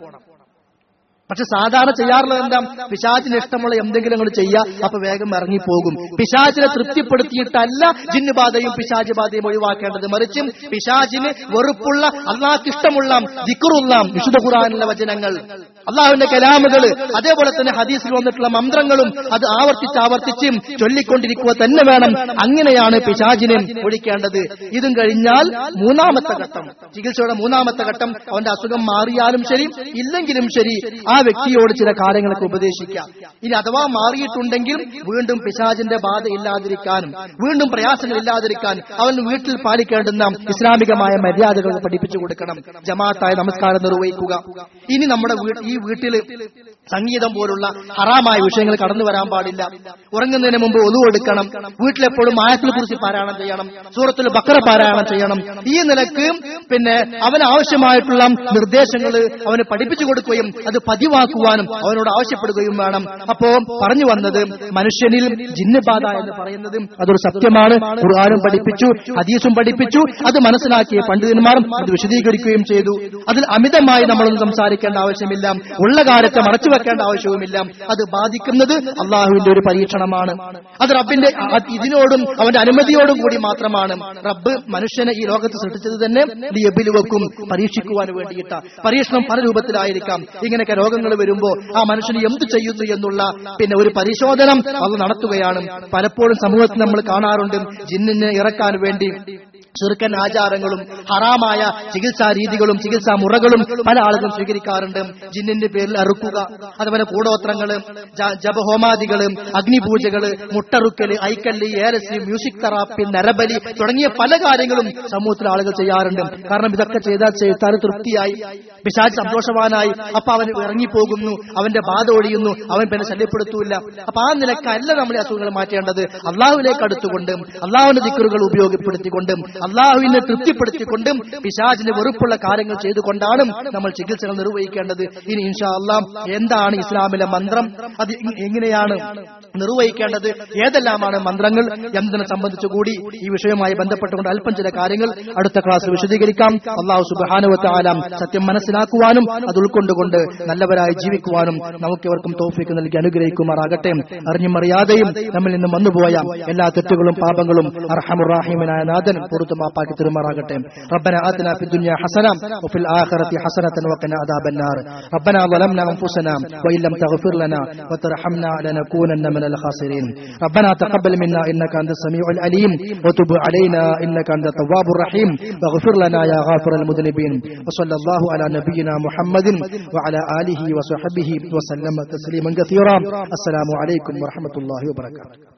പക്ഷെ സാധാരണ ചെയ്യാറുള്ളത് എന്താ പിശാചിന് ഇഷ്ടമുള്ള എന്തെങ്കിലും അങ്ങോട്ട് ചെയ്യുക അപ്പൊ വേഗം ഇറങ്ങിപ്പോകും പിശാചിനെ തൃപ്തിപ്പെടുത്തിയിട്ടല്ല ജിന്നുബാധയും പിശാച് ബാധയും ഒഴിവാക്കേണ്ടത് മറിച്ചും പിശാചിന് വെറുപ്പുള്ള അള്ളാഹ്ക്ക് ഇഷ്ടമുള്ള ദിക്കുറുള്ള വിശുദ്ധ ഖുറാനിലെ വചനങ്ങൾ അള്ളാഹുവിന്റെ കലാമുകൾ അതേപോലെ തന്നെ ഹദീസിൽ വന്നിട്ടുള്ള മന്ത്രങ്ങളും അത് ആവർത്തിച്ച് ആവർത്തിച്ചും ചൊല്ലിക്കൊണ്ടിരിക്കുക തന്നെ വേണം അങ്ങനെയാണ് പിശാചിനെ ഒഴിക്കേണ്ടത് ഇതും കഴിഞ്ഞാൽ മൂന്നാമത്തെ ഘട്ടം ചികിത്സയുടെ മൂന്നാമത്തെ ഘട്ടം അവന്റെ അസുഖം മാറിയാലും ശരി ഇല്ലെങ്കിലും ശരി ആ വ്യക്തിയോട് ചില കാര്യങ്ങളൊക്കെ ഉപദേശിക്കാം ഇനി അഥവാ മാറിയിട്ടുണ്ടെങ്കിൽ വീണ്ടും പിശാചിന്റെ ബാധ ഇല്ലാതിരിക്കാനും വീണ്ടും പ്രയാസങ്ങൾ ഇല്ലാതിരിക്കാൻ അവൻ വീട്ടിൽ പാലിക്കേണ്ടുന്ന ഇസ്ലാമികമായ മര്യാദകൾ പഠിപ്പിച്ചു കൊടുക്കണം ജമാഅത്തായ നമസ്കാരം നിർവഹിക്കുക ഇനി നമ്മുടെ വീ- ഈ വീട്ടിൽ സംഗീതം പോലുള്ള ഹറാമായ വിഷയങ്ങൾ കടന്നു വരാൻ പാടില്ല ഉറങ്ങുന്നതിന് മുമ്പ് ഒതു എടുക്കണം വീട്ടിലെപ്പോഴും ആയത്തിൽ കുറിച്ച് പാരായണം ചെയ്യണം സൂറത്തിൽ ബക്കറ പാരായണം ചെയ്യണം ഈ നിലക്ക് പിന്നെ അവന് ആവശ്യമായിട്ടുള്ള നിർദ്ദേശങ്ങൾ അവന് പഠിപ്പിച്ചു കൊടുക്കുകയും അത് പതിവാക്കുവാനും അവനോട് ആവശ്യപ്പെടുകയും വേണം അപ്പോ പറഞ്ഞു വന്നത് മനുഷ്യനിൽ ജിന്നബാധ എന്ന് പറയുന്നത് അതൊരു സത്യമാണ് ഖുർആാനും പഠിപ്പിച്ചു ഹദീസും പഠിപ്പിച്ചു അത് മനസ്സിലാക്കിയ പണ്ഡിതന്മാരും അത് വിശദീകരിക്കുകയും ചെയ്തു അതിൽ അമിതമായി നമ്മളൊന്നും സംസാരിക്കേണ്ട ആവശ്യമില്ല ഉള്ള കാര്യത്തെ മറച്ചു വെക്കേണ്ട ആവശ്യവുമില്ല അത് ബാധിക്കുന്നത് അള്ളാഹുവിന്റെ ഒരു പരീക്ഷണമാണ് അത് റബ്ബിന്റെ അ- ഇതിനോടും അവന്റെ അനുമതിയോടും കൂടി മാത്രമാണ് റബ്ബ് മനുഷ്യനെ ഈ ലോകത്ത് സൃഷ്ടിച്ചത് തന്നെ വെക്കും പരീക്ഷിക്കുവാൻ വേണ്ടിയിട്ട് പരീക്ഷണം പല രൂപത്തിലായിരിക്കാം ഇങ്ങനെയൊക്കെ രോഗങ്ങൾ വരുമ്പോ ആ മനുഷ്യന് എന്ത് ചെയ്യുന്നു എന്നുള്ള പിന്നെ ഒരു പരിശോധന അത് നടത്തുകയാണ് പലപ്പോഴും സമൂഹത്തിൽ നമ്മൾ കാണാറുണ്ട് ജിന്നിനെ ഇറക്കാൻ വേണ്ടി ചെറുക്കൻ ആചാരങ്ങളും ഹറാമായ ചികിത്സാ രീതികളും ചികിത്സാ മുറകളും പല ആളുകളും സ്വീകരിക്കാറുണ്ട് ജിന്നിന്റെ പേരിൽ അറുക്കുക അതുപോലെ കൂടോത്രങ്ങള് ജ- ജപഹോമാദികള് അഗ്നിപൂജകള് മുട്ടറുക്കല് ഐക്കല്ല് ഏലസ് മ്യൂസിക് തെറാപ്പി നരബലി തുടങ്ങിയ പല കാര്യങ്ങളും സമൂഹത്തിൽ ആളുകൾ ചെയ്യാറുണ്ട് കാരണം ഇതൊക്കെ ചെയ്താൽ ചെയ്താൽ തൃപ്തിയായി പിശാച് സന്തോഷവാനായി അപ്പൊ അവൻ ഇറങ്ങിപ്പോകുന്നു അവന്റെ ബാധ ഒഴിയുന്നു അവൻ പിന്നെ ശല്യപ്പെടുത്തൂല അപ്പൊ ആ നിലക്കല്ല നമ്മൾ ഈ അസുഖങ്ങൾ മാറ്റേണ്ടത് അള്ളാഹുവിലേക്ക് അടുത്തുകൊണ്ടും അള്ളാഹുവിന്റെ ദിക്കറുകൾ ഉപയോഗപ്പെടുത്തിക്കൊണ്ടും അള്ളാഹുവിനെ തൃപ്തിപ്പെടുത്തിക്കൊണ്ടും പിശാചിന് വെറുപ്പുള്ള കാര്യങ്ങൾ ചെയ്തുകൊണ്ടാണ് നമ്മൾ ചികിത്സകൾ നിർവഹിക്കേണ്ടത് ഇനി ഇൻഷാ അള്ളാം എന്താണ് ഇസ്ലാമിലെ മന്ത്രം അത് എ- എങ്ങനെയാണ് നിർവഹിക്കേണ്ടത് ഏതെല്ലാമാണ് മന്ത്രങ്ങൾ എന്നതിനെ സംബന്ധിച്ച് കൂടി ഈ വിഷയവുമായി ബന്ധപ്പെട്ടുകൊണ്ട് അല്പം ചില കാര്യങ്ങൾ അടുത്ത ക്ലാസ്സിൽ വിശദീകരിക്കാം അള്ളാഹു സുബാനുവത്ത ആലാം സത്യം മനസ്സിലാക്കുവാനും അത് ഉൾക്കൊണ്ടുകൊണ്ട് നല്ലവരായി ജീവിക്കുവാനും നമുക്ക് ഇവർക്കും തോഫിക്ക് നൽകി അനുഗ്രഹിക്കുമാറാകട്ടെ അറിഞ്ഞും അറിയാതെയും നമ്മിൽ നിന്ന് വന്നുപോയ എല്ലാ തെറ്റുകളും പാപങ്ങളും അർഹമുറാഹിമനായ നാഥൻ പുറത്തു മാപ്പാക്കി തെരുമാറാകട്ടെ ربنا آتنا في الدنيا حسنة وفي الآخرة حسنة وقنا عذاب النار ربنا ظلمنا أنفسنا وإن لم تغفر لنا وترحمنا لنكونن من الخاسرين ربنا تقبل منا إنك أنت السميع العليم وتب علينا إنك أنت التواب الرحيم واغفر لنا يا غافر المذنبين وصلى الله على نبينا محمد وعلى آله وصحبه وسلم تسليما كثيرا السلام عليكم ورحمة الله وبركاته